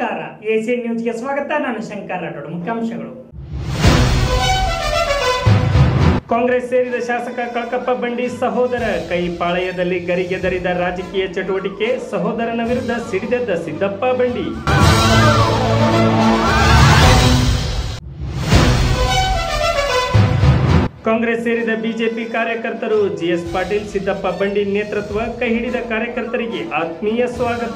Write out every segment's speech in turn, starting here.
ನಮಸ್ಕಾರ ಏಸಿಯನ್ ನ್ಯೂಸ್ಗೆ ಸ್ವಾಗತ ನಾನು ಶಂಕರ್ ರಾಠೋಡ್ ಮುಖ್ಯಾಂಶಗಳು ಕಾಂಗ್ರೆಸ್ ಸೇರಿದ ಶಾಸಕ ಕಳಕಪ್ಪ ಬಂಡಿ ಸಹೋದರ ಕೈ ಪಾಳಯದಲ್ಲಿ ಗರಿಗೆದರಿದ ರಾಜಕೀಯ ಚಟುವಟಿಕೆ ಸಹೋದರನ ವಿರುದ್ಧ ಸಿಡಿದೆದ್ದ ಸಿದ್ದಪ್ಪ ಬಂಡಿ ಕಾಂಗ್ರೆಸ್ ಸೇರಿದ ಬಿಜೆಪಿ ಕಾರ್ಯಕರ್ತರು ಜಿಎಸ್ ಪಾಟೀಲ್ ಸಿದ್ದಪ್ಪ ಬಂಡಿ ನೇತೃತ್ವ ಕೈ ಹಿಡಿದ ಕಾರ್ಯಕರ್ತರಿಗೆ ಆತ್ಮೀಯ ಸ್ವಾಗತ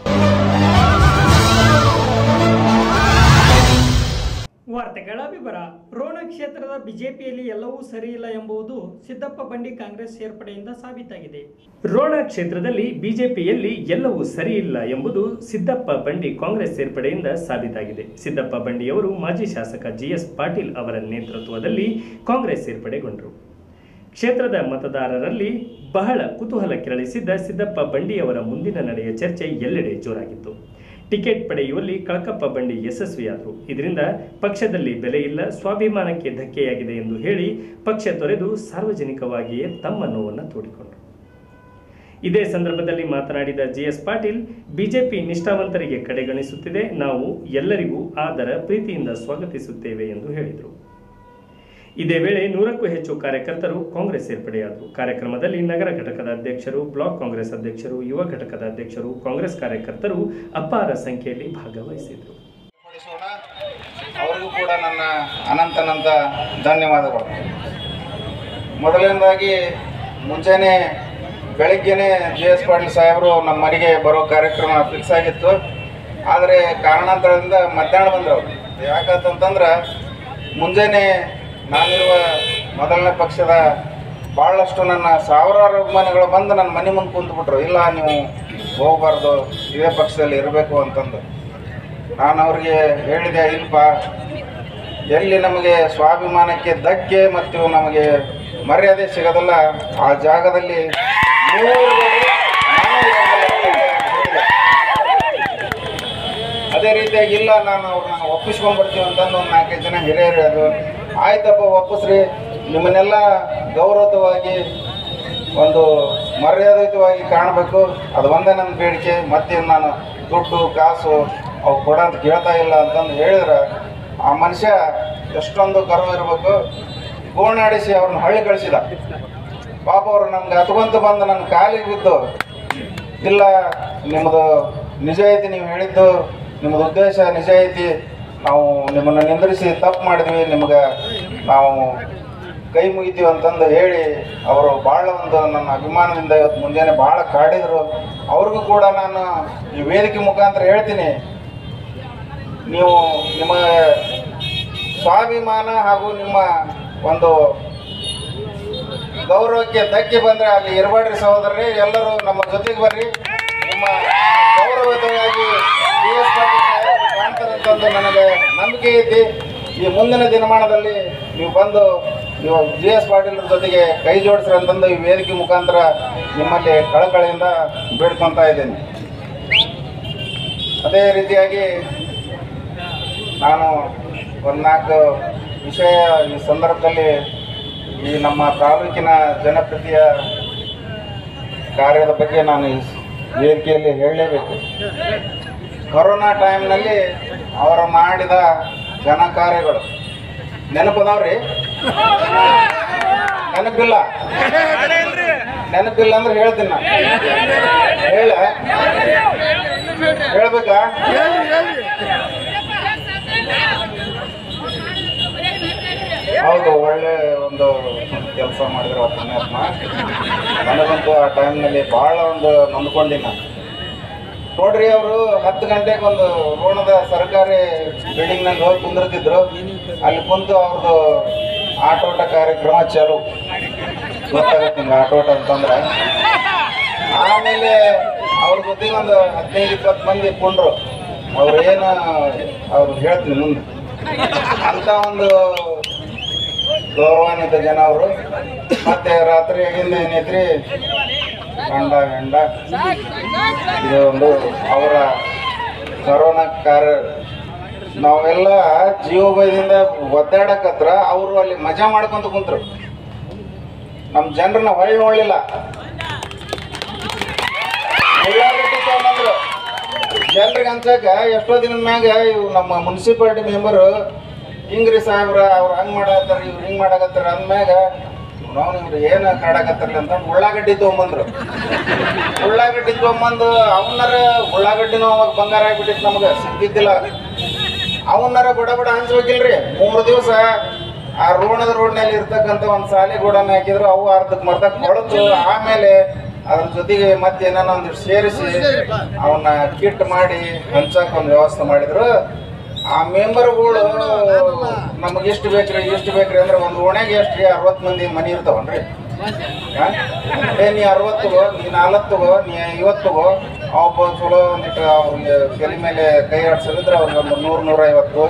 ವಾರ್ತೆಗಳ ವಿವರ ರೋಣ ಕ್ಷೇತ್ರದ ಬಿಜೆಪಿಯಲ್ಲಿ ಎಲ್ಲವೂ ಸರಿಯಿಲ್ಲ ಎಂಬುದು ಸಿದ್ದಪ್ಪ ಬಂಡಿ ಕಾಂಗ್ರೆಸ್ ಸೇರ್ಪಡೆಯಿಂದ ಸಾಬೀತಾಗಿದೆ ರೋಣ ಕ್ಷೇತ್ರದಲ್ಲಿ ಬಿಜೆಪಿಯಲ್ಲಿ ಎಲ್ಲವೂ ಸರಿಯಿಲ್ಲ ಎಂಬುದು ಸಿದ್ದಪ್ಪ ಬಂಡಿ ಕಾಂಗ್ರೆಸ್ ಸೇರ್ಪಡೆಯಿಂದ ಸಾಬೀತಾಗಿದೆ ಸಿದ್ದಪ್ಪ ಬಂಡಿಯವರು ಮಾಜಿ ಶಾಸಕ ಜಿಎಸ್ ಪಾಟೀಲ್ ಅವರ ನೇತೃತ್ವದಲ್ಲಿ ಕಾಂಗ್ರೆಸ್ ಸೇರ್ಪಡೆಗೊಂಡರು ಕ್ಷೇತ್ರದ ಮತದಾರರಲ್ಲಿ ಬಹಳ ಕುತೂಹಲ ಕೆರಳಿಸಿದ್ದ ಸಿದ್ದಪ್ಪ ಬಂಡಿಯವರ ಮುಂದಿನ ನಡೆಯ ಚರ್ಚೆ ಎಲ್ಲೆಡೆ ಜೋರಾಗಿತ್ತು ಟಿಕೆಟ್ ಪಡೆಯುವಲ್ಲಿ ಕಳಕಪ್ಪ ಬಂಡಿ ಯಶಸ್ವಿಯಾದರು ಇದರಿಂದ ಪಕ್ಷದಲ್ಲಿ ಬೆಲೆ ಇಲ್ಲ ಸ್ವಾಭಿಮಾನಕ್ಕೆ ಧಕ್ಕೆಯಾಗಿದೆ ಎಂದು ಹೇಳಿ ಪಕ್ಷ ತೊರೆದು ಸಾರ್ವಜನಿಕವಾಗಿಯೇ ತಮ್ಮ ನೋವನ್ನು ತೋಡಿಕೊಂಡರು ಇದೇ ಸಂದರ್ಭದಲ್ಲಿ ಮಾತನಾಡಿದ ಜಿಎಸ್ ಪಾಟೀಲ್ ಬಿಜೆಪಿ ನಿಷ್ಠಾವಂತರಿಗೆ ಕಡೆಗಣಿಸುತ್ತಿದೆ ನಾವು ಎಲ್ಲರಿಗೂ ಆದರ ಪ್ರೀತಿಯಿಂದ ಸ್ವಾಗತಿಸುತ್ತೇವೆ ಎಂದು ಹೇಳಿದರು ಇದೇ ವೇಳೆ ನೂರಕ್ಕೂ ಹೆಚ್ಚು ಕಾರ್ಯಕರ್ತರು ಕಾಂಗ್ರೆಸ್ ಸೇರ್ಪಡೆಯಾದರು ಕಾರ್ಯಕ್ರಮದಲ್ಲಿ ನಗರ ಘಟಕದ ಅಧ್ಯಕ್ಷರು ಬ್ಲಾಕ್ ಕಾಂಗ್ರೆಸ್ ಅಧ್ಯಕ್ಷರು ಯುವ ಘಟಕದ ಅಧ್ಯಕ್ಷರು ಕಾಂಗ್ರೆಸ್ ಕಾರ್ಯಕರ್ತರು ಅಪಾರ ಸಂಖ್ಯೆಯಲ್ಲಿ ಭಾಗವಹಿಸಿದರು ಪಡಿಸೋಣ ಅವರಿಗೂ ಕೂಡ ನನ್ನ ಅನಂತನಂತ ಧನ್ಯವಾದಗಳು ಮೊದಲನೇದಾಗಿ ಮುಂಚೆನೆ ಬೆಳಗ್ಗೆನೆ ಜೆ ಎಸ್ ಪಾಟೀಲ್ ಸಾಹೇಬರು ನಮ್ಮ ಮನೆಗೆ ಬರೋ ಕಾರ್ಯಕ್ರಮ ಫಿಕ್ಸ್ ಆಗಿತ್ತು ಆದರೆ ಕಾರಣಾಂತರದಿಂದ ಮಧ್ಯಾಹ್ನ ಬಂದರು ಯಾಕಂತಂದ್ರೆ ಮುಂಜಾನೆ ನಾನಿರುವ ಮೊದಲನೇ ಪಕ್ಷದ ಭಾಳಷ್ಟು ನನ್ನ ಸಾವಿರಾರು ಅಭಿಮಾನಿಗಳು ಬಂದು ನನ್ನ ಮನೆ ಮುಂದೆ ಕುಂತ್ಬಿಟ್ರು ಇಲ್ಲ ನೀವು ಹೋಗಬಾರ್ದು ಇದೇ ಪಕ್ಷದಲ್ಲಿ ಇರಬೇಕು ಅಂತಂದು ನಾನು ಅವ್ರಿಗೆ ಹೇಳಿದೆ ಇಲ್ಪ ಎಲ್ಲಿ ನಮಗೆ ಸ್ವಾಭಿಮಾನಕ್ಕೆ ಧಕ್ಕೆ ಮತ್ತು ನಮಗೆ ಮರ್ಯಾದೆ ಸಿಗೋದಿಲ್ಲ ಆ ಜಾಗದಲ್ಲಿ ನೀವು ಇರ್ಬೋದು, ನಾನು ಇರೋದಿಲ್ಲ ಅಂತ ಹೇಳಿದೆ. ಅದೇ ರೀತಿಯಾಗಿ ಇಲ್ಲ ನಾನು ಅವ್ರನ್ನ ಒಪ್ಪಿಸ್ಕೊಂಡ್ಬರ್ತೀವಿ ಅಂತಂದು ಒಂದು ನಾಲ್ಕೈದು ಜನ ಹಿರಿಯರು ಅದು ಆಯ್ತಪ್ಪ ಒಪ್ಪಿಸ್ರಿ ನಿಮ್ಮನ್ನೆಲ್ಲ ಗೌರವಯುತವಾಗಿ ಒಂದು ಮರ್ಯಾದಯುತವಾಗಿ ಕಾಣಬೇಕು ಅದು ಒಂದೇ ನನ್ನ ಬೇಡಿಕೆ ಮತ್ತೇನು ನಾನು ದುಡ್ಡು ಕಾಸು ಅವು ಕೊಡ ಅಂತ ಕೇಳ್ತಾ ಇಲ್ಲ ಅಂತಂದು ಹೇಳಿದ್ರೆ ಆ ಮನುಷ್ಯ ಎಷ್ಟೊಂದು ಗರ್ವ ಇರಬೇಕು ಗೋಣಾಡಿಸಿ ಅವ್ರನ್ನ ಹಳ್ಳಿ ಕಳಿಸಿದ ಪಾಪ ಅವರು ನಮ್ಗೆ ಹತ್ಕೊಂತ ಬಂದು ನನ್ನ ಕಾಲಿಗೆ ಬಿದ್ದು ಇಲ್ಲ ನಿಮ್ಮದು ನಿಜ ಐತಿ ನೀವು ಹೇಳಿದ್ದು ನಿಮ್ಮದು ಉದ್ದೇಶ ನಿಜ ಐತಿ ನಾವು ನಿಮ್ಮನ್ನು ನಿಂದ್ರಿಸಿ ತಪ್ಪು ಮಾಡಿದ್ವಿ ನಿಮ್ಗೆ ನಾವು ಕೈ ಮುಗಿತೀವಿ ಅಂತಂದು ಹೇಳಿ ಅವರು ಭಾಳ ಒಂದು ನನ್ನ ಅಭಿಮಾನದಿಂದ ಇವತ್ತು ಮುಂಜಾನೆ ಭಾಳ ಕಾಡಿದರು ಅವ್ರಿಗೂ ಕೂಡ ನಾನು ಈ ವೇದಿಕೆ ಮುಖಾಂತರ ಹೇಳ್ತೀನಿ ನೀವು ನಿಮ್ಮ ಸ್ವಾಭಿಮಾನ ಹಾಗೂ ನಿಮ್ಮ ಒಂದು ಗೌರವಕ್ಕೆ ಧಕ್ಕೆ ಬಂದರೆ ಅಲ್ಲಿ ಇರಬೇಡ್ರಿ ಸಹೋದರರೇ ಎಲ್ಲರೂ ನಮ್ಮ ಜೊತೆಗೆ ಬರ್ರಿ ನಿಮ್ಮ ಗೌರವಯುತವಾಗಿ ಬಿ ಎಸ್ ಪಾಟೀಲ್ ಸಾಹೇಬರು ಕಾಣ್ತಾರಂತಂದು ನನಗೆ ನಂಬಿಕೆ ಐತಿ ಈ ಮುಂದಿನ ದಿನಮಾನದಲ್ಲಿ ನೀವು ಬಂದು ನೀವು ಜಿ ಎಸ್ ಪಾಟೀಲ್ ಜೊತೆಗೆ ಕೈ ಜೋಡಿಸ್ರಿ ಅಂತಂದು ಈ ವೇದಿಕೆ ಮುಖಾಂತರ ನಿಮ್ಮಲ್ಲಿ ಕಳಕಳಿಯಿಂದ ಬೇಡ್ಕೊತಾ ಇದ್ದೀನಿ ಅದೇ ರೀತಿಯಾಗಿ ನಾನು ಒಂದು ನಾಲ್ಕು ವಿಷಯ ಈ ಸಂದರ್ಭದಲ್ಲಿ ಈ ನಮ್ಮ ತಾಲೂಕಿನ ಜನಪ್ರಿಯ ಕಾರ್ಯದ ಬಗ್ಗೆ ನಾನು ಈ ವೇದಿಕೆಯಲ್ಲಿ ಹೇಳಲೇಬೇಕು ಕೊರೋನಾ ಟೈಮ್ನಲ್ಲಿ ಅವರು ಮಾಡಿದ ಜನ ಕಾರ್ಯಗಳು ನೆನಪದವ್ರಿ ನೆನಪಿಲ್ಲ ನೆನಪಿಲ್ಲ ಅಂದ್ರೆ ಹೇಳ್ತೀನಿ ನಾನು ಹೇಳ ಹೇಳ್ಬೇಕಾ ಹೌದು ಒಳ್ಳೆ ಒಂದು ಕೆಲಸ ಮಾಡಿದ್ರು ಪುಣ್ಯಾತ್ಮ ನನಗಂತೂ ಆ ಟೈಮ್ನಲ್ಲಿ ಭಾಳ ಒಂದು ನೊಂದ್ಕೊಂಡಿನಿ ನಾನು ನೋಡ್ರಿ ಅವರು ಹತ್ತು ಗಂಟೆಗೆ ಒಂದು ರೋಣದ ಸರ್ಕಾರಿ ಬಿಲ್ಡಿಂಗ್ನಲ್ಲಿ ಹೋಗಿ ಕುಂದಿರ್ತಿದ್ರು ಅಲ್ಲಿ ಕುಂತು ಅವ್ರದ್ದು ಆಟೋಟ ಕಾರ್ಯಕ್ರಮ ಚಾಲು ಗೊತ್ತಾಗುತ್ತೆ ನಿಮ್ಗೆ ಆಟೋಟ ಅಂತಂದ್ರೆ ಆಮೇಲೆ ಅವ್ರ ಜೊತೆಗೆ ಒಂದು ಹದಿನೈದು ಇಪ್ಪತ್ತು ಮಂದಿ ಕೊಂಡ್ರು ಅವ್ರು ಏನು ಅವ್ರು ಹೇಳ್ತೀನಿ ಮುಂದೆ ಅಂತ ಒಂದು ಗೌರವಾನ್ವಿತ ಜನ ಅವರು ಮತ್ತೆ ರಾತ್ರಿ ಆಗಿಂದ ಏನೈತ್ರಿ ಗಂಡ ಗಂಡ ಇದು ಒಂದು ಅವರ ಕರೋನಾ ಕಾರ್ಯ ನಾವೆಲ್ಲ ಜೀವ ಭಯದಿಂದ ಒದ್ದಾಡಕತ್ರ ಅವರು ಅಲ್ಲಿ ಮಜಾ ಮಾಡ್ಕೊಂತ ಕುಂತ್ರು ನಮ್ಮ ಜನರನ್ನ ಹೊಳ್ಳಿ ನೋಡ್ಲಿಲ್ಲ ಉಳ್ಳಾಗಡ್ಡಿ ತಗೊಂಡ್ಬಂದ್ರು ಜನರಿಗೆ ಅನ್ಸಕ ಎಷ್ಟೋ ದಿನದ ಮ್ಯಾಗ ಇವು ನಮ್ಮ ಮುನ್ಸಿಪಾಲ್ಟಿ ಮೆಂಬರು ಹಿಂಗ್ರಿ ಸಾಹೇಬ್ರ ಅವ್ರು ಹಂಗ್ ಮಾಡತ್ತಾರ ಇವ್ರು ಹಿಂಗ್ ಮಾಡಕತ್ತಾರ ಅಂದ್ಮ್ಯಾಗ ನಾವು ಇವ್ರು ಏನು ಕಾಡಕತ್ತಾರಲ್ಲ ಅಂತ ಉಳ್ಳಾಗಡ್ಡಿ ತೊಗೊಂಬಂದ್ರು ಉಳ್ಳಾಗಡ್ಡಿ ತೊಗೊಂಬಂದು ಅವನಾರ ಉಳ್ಳಾಗಡ್ಡಿನೂ ಅವಾಗ ಬಂಗಾರ ಆಗ್ಬಿಟ್ಟಿತ್ತು ನಮ್ಗೆ ಸಿಕ್ಕಿದ್ದಿಲ್ಲ ಅವನಾರ ಬಡ ಬಡ ಹಂಚ್ಬೇಕಿಲ್ರಿ ಮೂರು ದಿವಸ ಆ ರೋಣದ ರೋಡ್ನಲ್ಲಿ ಇರ್ತಕ್ಕಂಥ ಒಂದು ಸಾಲಿ ಗೋಡನ್ನ ಹಾಕಿದ್ರು ಅವು ಅರ್ಧಕ್ಕೆ ಮರ್ಧಕ್ಕೆ ಹೊಡೆದು ಆಮೇಲೆ ಅದ್ರ ಜೊತೆಗೆ ಮತ್ತೆ ಏನಾನ ಒಂದಿಷ್ಟು ಸೇರಿಸಿ ಅವನ್ನ ಕಿಟ್ ಮಾಡಿ ಹಂಚಕ್ ಒಂದು ವ್ಯವಸ್ಥೆ ಮಾಡಿದ್ರು ಆ ಮೆಂಬರ್ಗಳು ನಮಗೆ ಎಷ್ಟು ಬೇಕ್ರಿ ಎಷ್ಟು ಬೇಕ್ರಿ ಅಂದ್ರೆ ಒಂದು ಓಣ್ಯಾಗ ಎಷ್ಟು ರೀ ಅರವತ್ತು ಮಂದಿ ಮನೆ ಇರ್ತಾವನ್ರಿ ಹಾ? ಏ ನೀ ಅರವತ್ತುಗೋ ನೀ ನಾಲ್ವತ್ತುಗೋ ನೀ ಐವತ್ತುಗೋ ಒಬ್ಬ ಚಲೋ ಒಂದಿಟ್ಟು ಅವ್ರಿಗೆ ತಲೆ ಮೇಲೆ ಕೈ ಆಡ್ಸೋದಿದ್ರೆ ಅವ್ರಿಗೆ ಒಂದು ನೂರು ನೂರ ಐವತ್ತು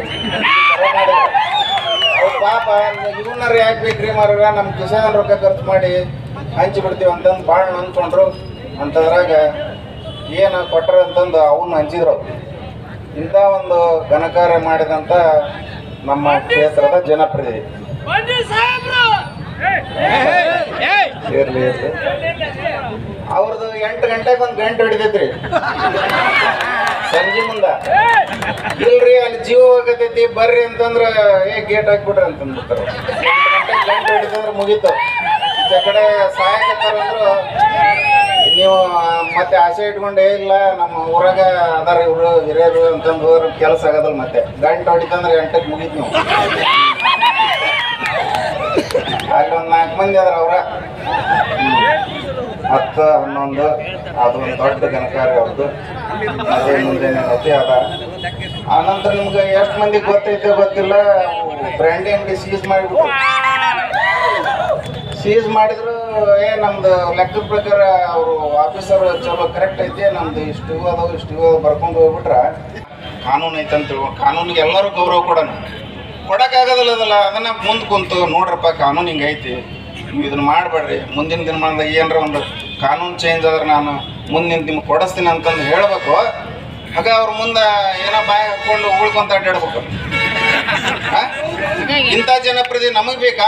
ಅವ್ರ ಪಾಪ ಇವನ್ನಾರ ಯಾಕೆ ಬೇಕ್ರಿ ಮಾರ ನಮ್ಮ ಕಿಸಾನ್ ರೊಕ್ಕ ಖರ್ಚು ಮಾಡಿ ಹಂಚಿ ಬಿಡ್ತೀವಿ ಅಂತಂದು ಭಾಳ ಅಂದ್ಕೊಂಡ್ರು ಅಂತದ್ರಾಗ ಏನು ಕೊಟ್ರ ಅಂತಂದು ಅವನ್ನ ಹಂಚಿದ್ರು ಅವ್ರು. ಇಂಥ ಒಂದು ಘನಕಾರ್ಯ ಮಾಡಿದಂಥ ನಮ್ಮ ಕ್ಷೇತ್ರದ ಜನಪ್ರತಿನಿಧಿ ಇರ್ಲಿ ಇರ್ಲಿ ಅವ್ರದ್ದು ಎಂಟು ಗಂಟೆಗೆ ಒಂದು ಗಂಟೆ ಹಿಡಿತೈತ್ರಿ ಸಂಜೆ ಮುಂದ ಇಲ್ರಿ ಅಲ್ಲಿ ಜೀವ ಹೋಗತೈತಿ ಬರ್ರಿ ಅಂತಂದ್ರ ಏ ಗೇಟ್ ಹಾಕ್ಬಿಡ್ರಿ ಅಂತಂದ್ಬಿಡ್ತಾರ ಎಂಟು ಗಂಟೆಗೆ ಗಂಟೆ ಹಿಡಿತಂದ್ರ ಮುಗೀತು ಈಚೆ ಕಡೆ ಸಹಾಯಕತ್ತಾರ ಅಂದ್ರು ನೀವು ಮತ್ತೆ ಆಸೆ ಇಟ್ಕೊಂಡೇ ಇಲ್ಲ ನಮ್ಮ ಊರಾಗ ಅದಾರ ಇವ್ರು ಹಿರಿಯರು ಅಂತಂದು ಹೋದ್ರ ಕೆಲಸ ಆಗೋದಿಲ್ಲ ಮತ್ತೆ ಗಂಟೆ ಹೊಡಿತಂದ್ರೆ ಎಂಟಕ್ಕೆ ಮುಗೀತು ನೀವು ಅಲ್ಲಿ ಒಂದು ನಾಲ್ಕು ಮಂದಿ ಅದಾರ ಅವ್ರ ಹತ್ತು ಹನ್ನೊಂದು ಅದು ಒಂದು ದೊಡ್ಡ ಘನಕಾರ್ಯ ಅವ್ರದ್ದು ಅದೇ ಮುಂದೇನೇನೈತಿ ಅದ ಆನಂತರ ನಿಮ್ಗೆ ಎಷ್ಟು ಮಂದಿ ಗೊತ್ತೈತೆ ಗೊತ್ತಿಲ್ಲ ಬ್ರ್ಯಾಂಡಿ ಅಂಗಡಿ ಸೀಸ್ ಮಾಡಿಬಿಟ್ಟು ಸೀಸ್ ಮಾಡಿದ್ರು ಏ ನಮ್ದು ಲೆಕ್ಕದ ಪ್ರಕಾರ ಅವರು ಆಫೀಸರ್ ಚಲೋ ಕರೆಕ್ಟ್ ಐತಿ ನಮ್ದು ಇಷ್ಟು ಇವು ಅದಾವು ಇಷ್ಟು ಇವು ಅದಾವು ಬರ್ಕೊಂಡು ಹೋಗ್ಬಿಟ್ರ ಕಾನೂನು ಐತೆ ಅಂತ ತಿಳ್ಕೊ ಕಾನೂನಿಗೆ ಎಲ್ಲರೂ ಗೌರವ ಕೊಡೋಣ ಕೊಡಕ್ಕಾಗೋದಿಲ್ಲ ಅದಲ್ಲ ಅದನ್ನ ಮುಂದೆ ಕುಂತು ನೋಡ್ರಪ್ಪ ಕಾನೂನು ಹಿಂಗೆ ಐತಿ ನೀವು ಇದನ್ನ ಮಾಡಬೇಡ್ರಿ ಮುಂದಿನ ದಿನಮಾನದಾಗ ಏನಾರ ಒಂದು ಕಾನೂನು ಚೇಂಜ್ ಆದ್ರೆ ನಾನು ಮುಂದಿನ ನಿಮ್ಗೆ ಕೊಡಿಸ್ತೀನಿ ಅಂತಂದು ಹೇಳಬೇಕು ಆಗ ಅವ್ರ ಮುಂದೆ ಏನೋ ಬಾಯಿ ಹಾಕ್ಕೊಂಡು ಉಳ್ಕೊಂತ ಅಡ್ಡಾಡ್ಬೇಕು ಆ? ಇಂಥ ಜನಪ್ರತಿ ನಮಗೆ ಬೇಕಾ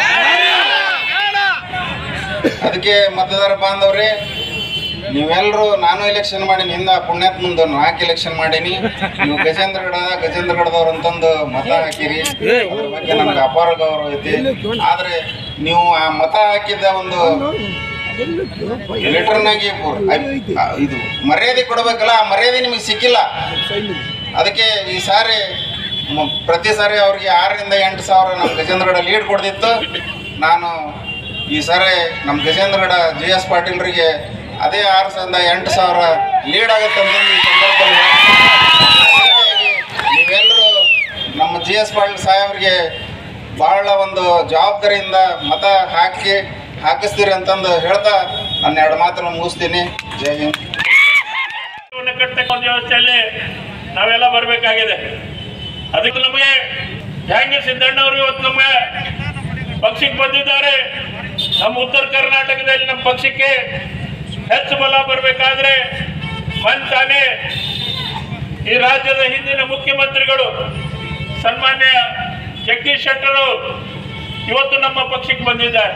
ಅದಕ್ಕೆ ಮತದಾರ ಬಾಂಧವ್ರಿ ನೀವೆಲ್ಲರೂ ನಾನು ಎಲೆಕ್ಷನ್ ಮಾಡೀನಿ ಹಿಂದ ಪುಣ್ಯಾತ್ ಮುಂದೆ ನಾಲ್ಕು ಎಲೆಕ್ಷನ್ ಮಾಡೀನಿ ನೀವು ಗಜೇಂದ್ರಗಡ ಗಜೇಂದ್ರಗಡದವ್ರು ಅಂತಂದು ಮತ ಹಾಕಿರಿ ಅದ್ರ ಬಗ್ಗೆ ನಮ್ಗೆ ಅಪಾರ ಗೌರವ ಐತಿ ಆದ್ರೆ ನೀವು ಆ ಮತ ಹಾಕಿದ ಒಂದು ಲೆಟರ್ನಾಗಿ ಇದು ಮರ್ಯಾದೆ ಕೊಡಬೇಕಲ್ಲ ಆ ಮರ್ಯಾದೆ ನಿಮಗೆ ಸಿಕ್ಕಿಲ್ಲ ಅದಕ್ಕೆ ಈ ಸಾರಿ ಮ- ಪ್ರತಿ ಸಾರಿ ಅವ್ರಿಗೆ ಆರರಿಂದ ಎಂಟು ಸಾವಿರ ನಮ್ಮ ಗಜೇಂದ್ರಗಡ ಲೀಡ್ ಕೊಡ್ದಿತ್ತು ನಾನು ಈ ಸಾರಿ ನಮ್ಮ ಗಜೇಂದ್ರಗಡ ಜಿ ಎಸ್ ಪಾಟೀಲ್ರಿಗೆ ಅದೇ ಆರು ಸಾವಿರದ ಎಂಟು ಸಾವಿರ ಲೀಡ್ ಆಗುತ್ತೆ ಅಂತ ಈ ಸಂದರ್ಭದಲ್ಲಿ ಅದಕ್ಕಾಗಿ ನೀವೆಲ್ಲರೂ ನಮ್ಮ ಜಿ ಎಸ್ ಪಾಟೀಲ್ ಸಾಹೇಬ್ರಿಗೆ ಭಾಳ ಒಂದು ಜವಾಬ್ದಾರಿಯಿಂದ ಮತ ಹಾಕಿ ಹಾಕಿಸ್ತೀರಿ ಅಂತಂದು ಹೇಳ್ತಾ ನನ್ನ ಎರಡು ಮಾತನ್ನು ಮುಗಿಸ್ತೀನಿ ಜೈ ಹಿಂದ್ ಜೀವನ ಕಟ್ಟತಕ್ಕ ಒಂದು ವ್ಯವಸ್ಥೆಯಲ್ಲಿ ನಾವೆಲ್ಲ ಬರಬೇಕಾಗಿದೆ ಅದಕ್ಕೆ ನಮಗೆ ಹ್ಯಾಂಗೆ ಸಿದ್ದಣ್ಣವರು ಇವತ್ತು ನಮಗೆ ಪಕ್ಷಕ್ಕೆ ಬಂದಿದ್ದಾರೆ ನಮ್ಮ ಉತ್ತರ ಕರ್ನಾಟಕದಲ್ಲಿ ನಮ್ಮ ಪಕ್ಷಕ್ಕೆ ಹೆಚ್ಚು ಬಲ ಬರಬೇಕಾದ್ರೆ ತಾನೇ ಈ ರಾಜ್ಯದ ಹಿಂದಿನ ಮುಖ್ಯಮಂತ್ರಿಗಳು ಸನ್ಮಾನ್ಯ ಜಗದೀಶ್ ಶೆಟ್ಟರ್ ಅವರು ಇವತ್ತು ನಮ್ಮ ಪಕ್ಷಕ್ಕೆ ಬಂದಿದ್ದಾರೆ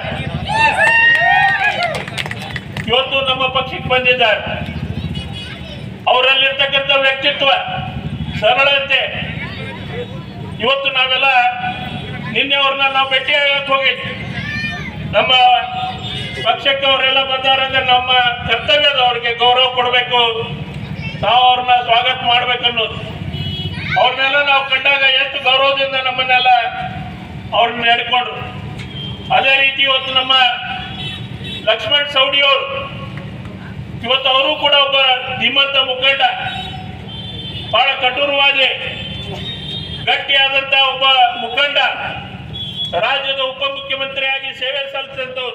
ಇವತ್ತು ನಮ್ಮ ಪಕ್ಷಕ್ಕೆ ಬಂದಿದ್ದಾರೆ ಅವರಲ್ಲಿರ್ತಕ್ಕಂಥ ವ್ಯಕ್ತಿತ್ವ ಸರಳತೆ ಇವತ್ತು ನಾವೆಲ್ಲ ನಿನ್ನೆ ಅವ್ರನ್ನ ನಾವು ಭೇಟಿ ಆಗಕ್ಕೆ ಹೋಗಿದ್ವಿ ನಮ್ಮ ಪಕ್ಷಕ್ಕೆ ಅವರೆಲ್ಲ ಬಂದಾರಂದ್ರೆ ನಮ್ಮ ಕರ್ತವ್ಯ ಅದು ಅವ್ರಿಗೆ ಗೌರವ ಕೊಡಬೇಕು ನಾವು ಅವ್ರನ್ನ ಸ್ವಾಗತ ಮಾಡ್ಬೇಕನ್ನೋದು ಅವ್ರನ್ನೆಲ್ಲ ನಾವು ಕಂಡಾಗ ಎಷ್ಟು ಗೌರವದಿಂದ ನಮ್ಮನ್ನೆಲ್ಲ ಅವ್ರನ್ನ ನಡ್ಕೊಂಡ್ರು ಅದೇ ರೀತಿ ಇವತ್ತು ನಮ್ಮ ಲಕ್ಷ್ಮಣ್ ಸೌಡಿ ಅವರು ಇವತ್ತು ಅವರು ಕೂಡ ಒಬ್ಬ ಧೀಮಂತ ಮುಖಂಡ ಬಹಳ ಕಠೋರವಾದಿ ಗಟ್ಟಿಯಾದಂತ ಒಬ್ಬ ಮುಖಂಡ ರಾಜ್ಯದ ಉಪಮುಖ್ಯಮಂತ್ರಿಯಾಗಿ ಸೇವೆ ಸಲ್ಲಿಸಿದಂಥವ್ರು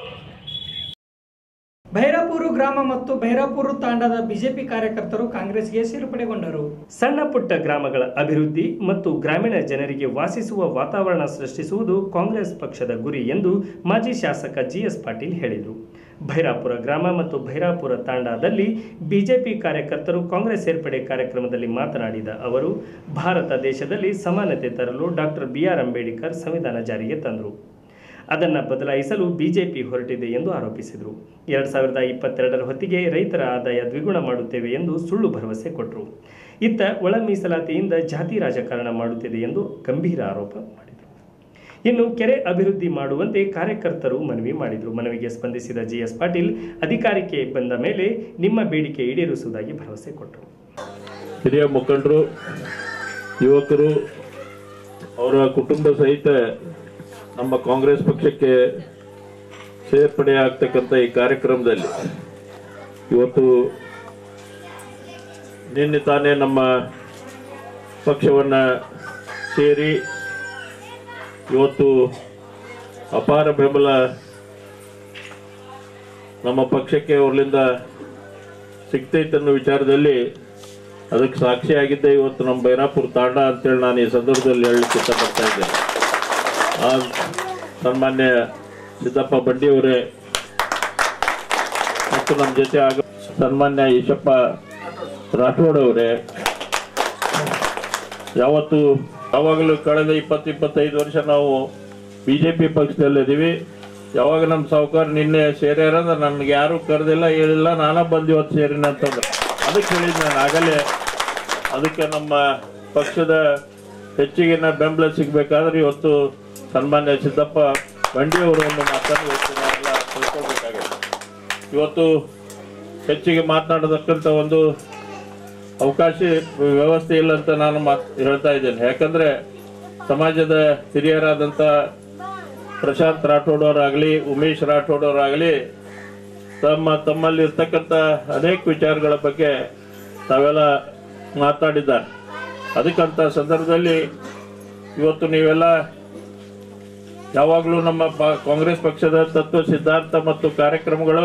ಭೈರಾಪುರ ಗ್ರಾಮ ಮತ್ತು ಭೈರಾಪುರ ತಾಂಡದ ಬಿಜೆಪಿ ಕಾರ್ಯಕರ್ತರು ಕಾಂಗ್ರೆಸ್ಗೆ ಸೇರ್ಪಡೆಗೊಂಡರು ಸಣ್ಣ ಪುಟ್ಟ ಗ್ರಾಮಗಳ ಅಭಿವೃದ್ಧಿ ಮತ್ತು ಗ್ರಾಮೀಣ ಜನರಿಗೆ ವಾಸಿಸುವ ವಾತಾವರಣ ಸೃಷ್ಟಿಸುವುದು ಕಾಂಗ್ರೆಸ್ ಪಕ್ಷದ ಗುರಿ ಎಂದು ಮಾಜಿ ಶಾಸಕ ಜಿಎಸ್ ಪಾಟೀಲ್ ಹೇಳಿದರು ಭೈರಾಪುರ ಗ್ರಾಮ ಮತ್ತು ಭೈರಾಪುರ ತಾಂಡಾದಲ್ಲಿ ಬಿಜೆಪಿ ಕಾರ್ಯಕರ್ತರು ಕಾಂಗ್ರೆಸ್ ಸೇರ್ಪಡೆ ಕಾರ್ಯಕ್ರಮದಲ್ಲಿ ಮಾತನಾಡಿದ ಅವರು ಭಾರತ ದೇಶದಲ್ಲಿ ಸಮಾನತೆ ತರಲು ಡಾಕ್ಟರ್ ಬಿಆರ್ ಅಂಬೇಡ್ಕರ್ ಸಂವಿಧಾನ ಜಾರಿಗೆ ತಂದರು ಅದನ್ನು ಬದಲಾಯಿಸಲು ಬಿಜೆಪಿ ಹೊರಟಿದೆ ಎಂದು ಆರೋಪಿಸಿದರು ಎರಡು ಸಾವಿರದ ಇಪ್ಪತ್ತೆರಡರ ಹೊತ್ತಿಗೆ ರೈತರ ಆದಾಯ ದ್ವಿಗುಣ ಮಾಡುತ್ತೇವೆ ಎಂದು ಸುಳ್ಳು ಭರವಸೆ ಕೊಟ್ಟರು ಇತ್ತ ಒಳ ಮೀಸಲಾತಿಯಿಂದ ಜಾತಿ ರಾಜಕಾರಣ ಮಾಡುತ್ತಿದೆ ಎಂದು ಗಂಭೀರ ಆರೋಪ ಮಾಡಿದರು ಇನ್ನು ಕೆರೆ ಅಭಿವೃದ್ಧಿ ಮಾಡುವಂತೆ ಕಾರ್ಯಕರ್ತರು ಮನವಿ ಮಾಡಿದರು ಮನವಿಗೆ ಸ್ಪಂದಿಸಿದ ಜಿಎಸ್ ಪಾಟೀಲ್ ಅಧಿಕಾರಕ್ಕೆ ಬಂದ ಮೇಲೆ ನಿಮ್ಮ ಬೇಡಿಕೆ ಈಡೇರಿಸುವುದಾಗಿ ಭರವಸೆ ಕೊಟ್ಟರು ಹಿರಿಯ ಮುಖಂಡರು ಯುವಕರು ಅವರ ಕುಟುಂಬ ಸಹಿತ ನಮ್ಮ ಕಾಂಗ್ರೆಸ್ ಪಕ್ಷಕ್ಕೆ ಸೇರ್ಪಡೆ ಆಗ್ತಕ್ಕಂಥ ಈ ಕಾರ್ಯಕ್ರಮದಲ್ಲಿ ಇವತ್ತು ನಿನ್ನೆ ತಾನೇ ನಮ್ಮ ಪಕ್ಷವನ್ನು ಸೇರಿ ಇವತ್ತು ಅಪಾರ ಬೆಂಬಲ ನಮ್ಮ ಪಕ್ಷಕ್ಕೆ ಅವರಿಂದ ಸಿಗ್ತೈತೆ ಅನ್ನೋ ವಿಚಾರದಲ್ಲಿ ಅದಕ್ಕೆ ಸಾಕ್ಷಿಯಾಗಿದ್ದೆ ಇವತ್ತು ನಮ್ಮ ಬೈರಾಪುರ ತಾಂಡ ಅಂತೇಳಿ ನಾನು ಈ ಸಂದರ್ಭದಲ್ಲಿ ಹೇಳಲಿಕ್ಕೆ ಇಷ್ಟಪಡ್ತಾ ಇದ್ದೇನೆ ಆ ಸನ್ಮಾನ್ಯ ಸಿದ್ದಪ್ಪ ಬಂಡಿಯವರೇ ಮತ್ತು ನಮ್ಮ ಜೊತೆ ಆಗ ಸನ್ಮಾನ್ಯ ಈಶಪ್ಪ ರಾಠೋಡ್ ಅವರೇ ಯಾವತ್ತು ಯಾವಾಗಲೂ ಕಳೆದ ಇಪ್ಪತ್ತು ಇಪ್ಪತ್ತೈದು ವರ್ಷ ನಾವು ಬಿ ಜೆ ಪಿ ಪಕ್ಷದಲ್ಲಿದ್ದೀವಿ ಯಾವಾಗ ನಮ್ಮ ಸಾವುಕಾರ ನಿನ್ನೆ ಸೇರ್ಯಾರ ಅಂದ್ರೆ ನನಗೆ ಯಾರೂ ಕರೆದಿಲ್ಲ ಹೇಳಿಲ್ಲ ನಾನೇ ಬಂದು ಇವತ್ತು ಸೇರಿನ ಅಂತಂದ್ರೆ ಅದಕ್ಕೆ ಹೇಳಿದ್ದು ನಾನು ಆಗಲೇ ಅದಕ್ಕೆ ನಮ್ಮ ಪಕ್ಷದ ಹೆಚ್ಚಿಗಿನ ಬೆಂಬಲ ಸಿಗಬೇಕಾದ್ರೆ ಇವತ್ತು ಸನ್ಮಾನ್ಯ ಸಿದ್ದಪ್ಪ ಬಂಡಿಯವರು ಒಂದು ಮಾತನ್ನು ಇವತ್ತು ನಾವೆಲ್ಲ ತಿಳ್ಕೊಳ್ಬೇಕಾಗಿದೆ ಇವತ್ತು ಹೆಚ್ಚಿಗೆ ಮಾತನಾಡತಕ್ಕಂಥ ಒಂದು ಅವಕಾಶ ವ್ಯವಸ್ಥೆ ಇಲ್ಲ ಅಂತ ನಾನು ಮಾತ್ ಹೇಳ್ತಾ ಇದ್ದೇನೆ ಯಾಕಂದ್ರೆ ಸಮಾಜದ ಹಿರಿಯರಾದಂಥ ಪ್ರಶಾಂತ್ ರಾಠೋಡ್ ಅವರಾಗಲಿ ಉಮೇಶ್ ರಾಠೋಡ್ ಅವರಾಗಲಿ ತಮ್ಮ ತಮ್ಮಲ್ಲಿ ಇರ್ತಕ್ಕಂಥ ಅನೇಕ ವಿಚಾರಗಳ ಬಗ್ಗೆ ತಾವೆಲ್ಲ ಮಾತಾಡಿದ್ದಾರೆ ಅದಕ್ಕಂತ ಸಂದರ್ಭದಲ್ಲಿ ಇವತ್ತು ನೀವೆಲ್ಲ ಯಾವಾಗಲೂ ನಮ್ಮ ಪ- ಕಾಂಗ್ರೆಸ್ ಪಕ್ಷದ ತತ್ವ ಸಿದ್ಧಾಂತ ಮತ್ತು ಕಾರ್ಯಕ್ರಮಗಳು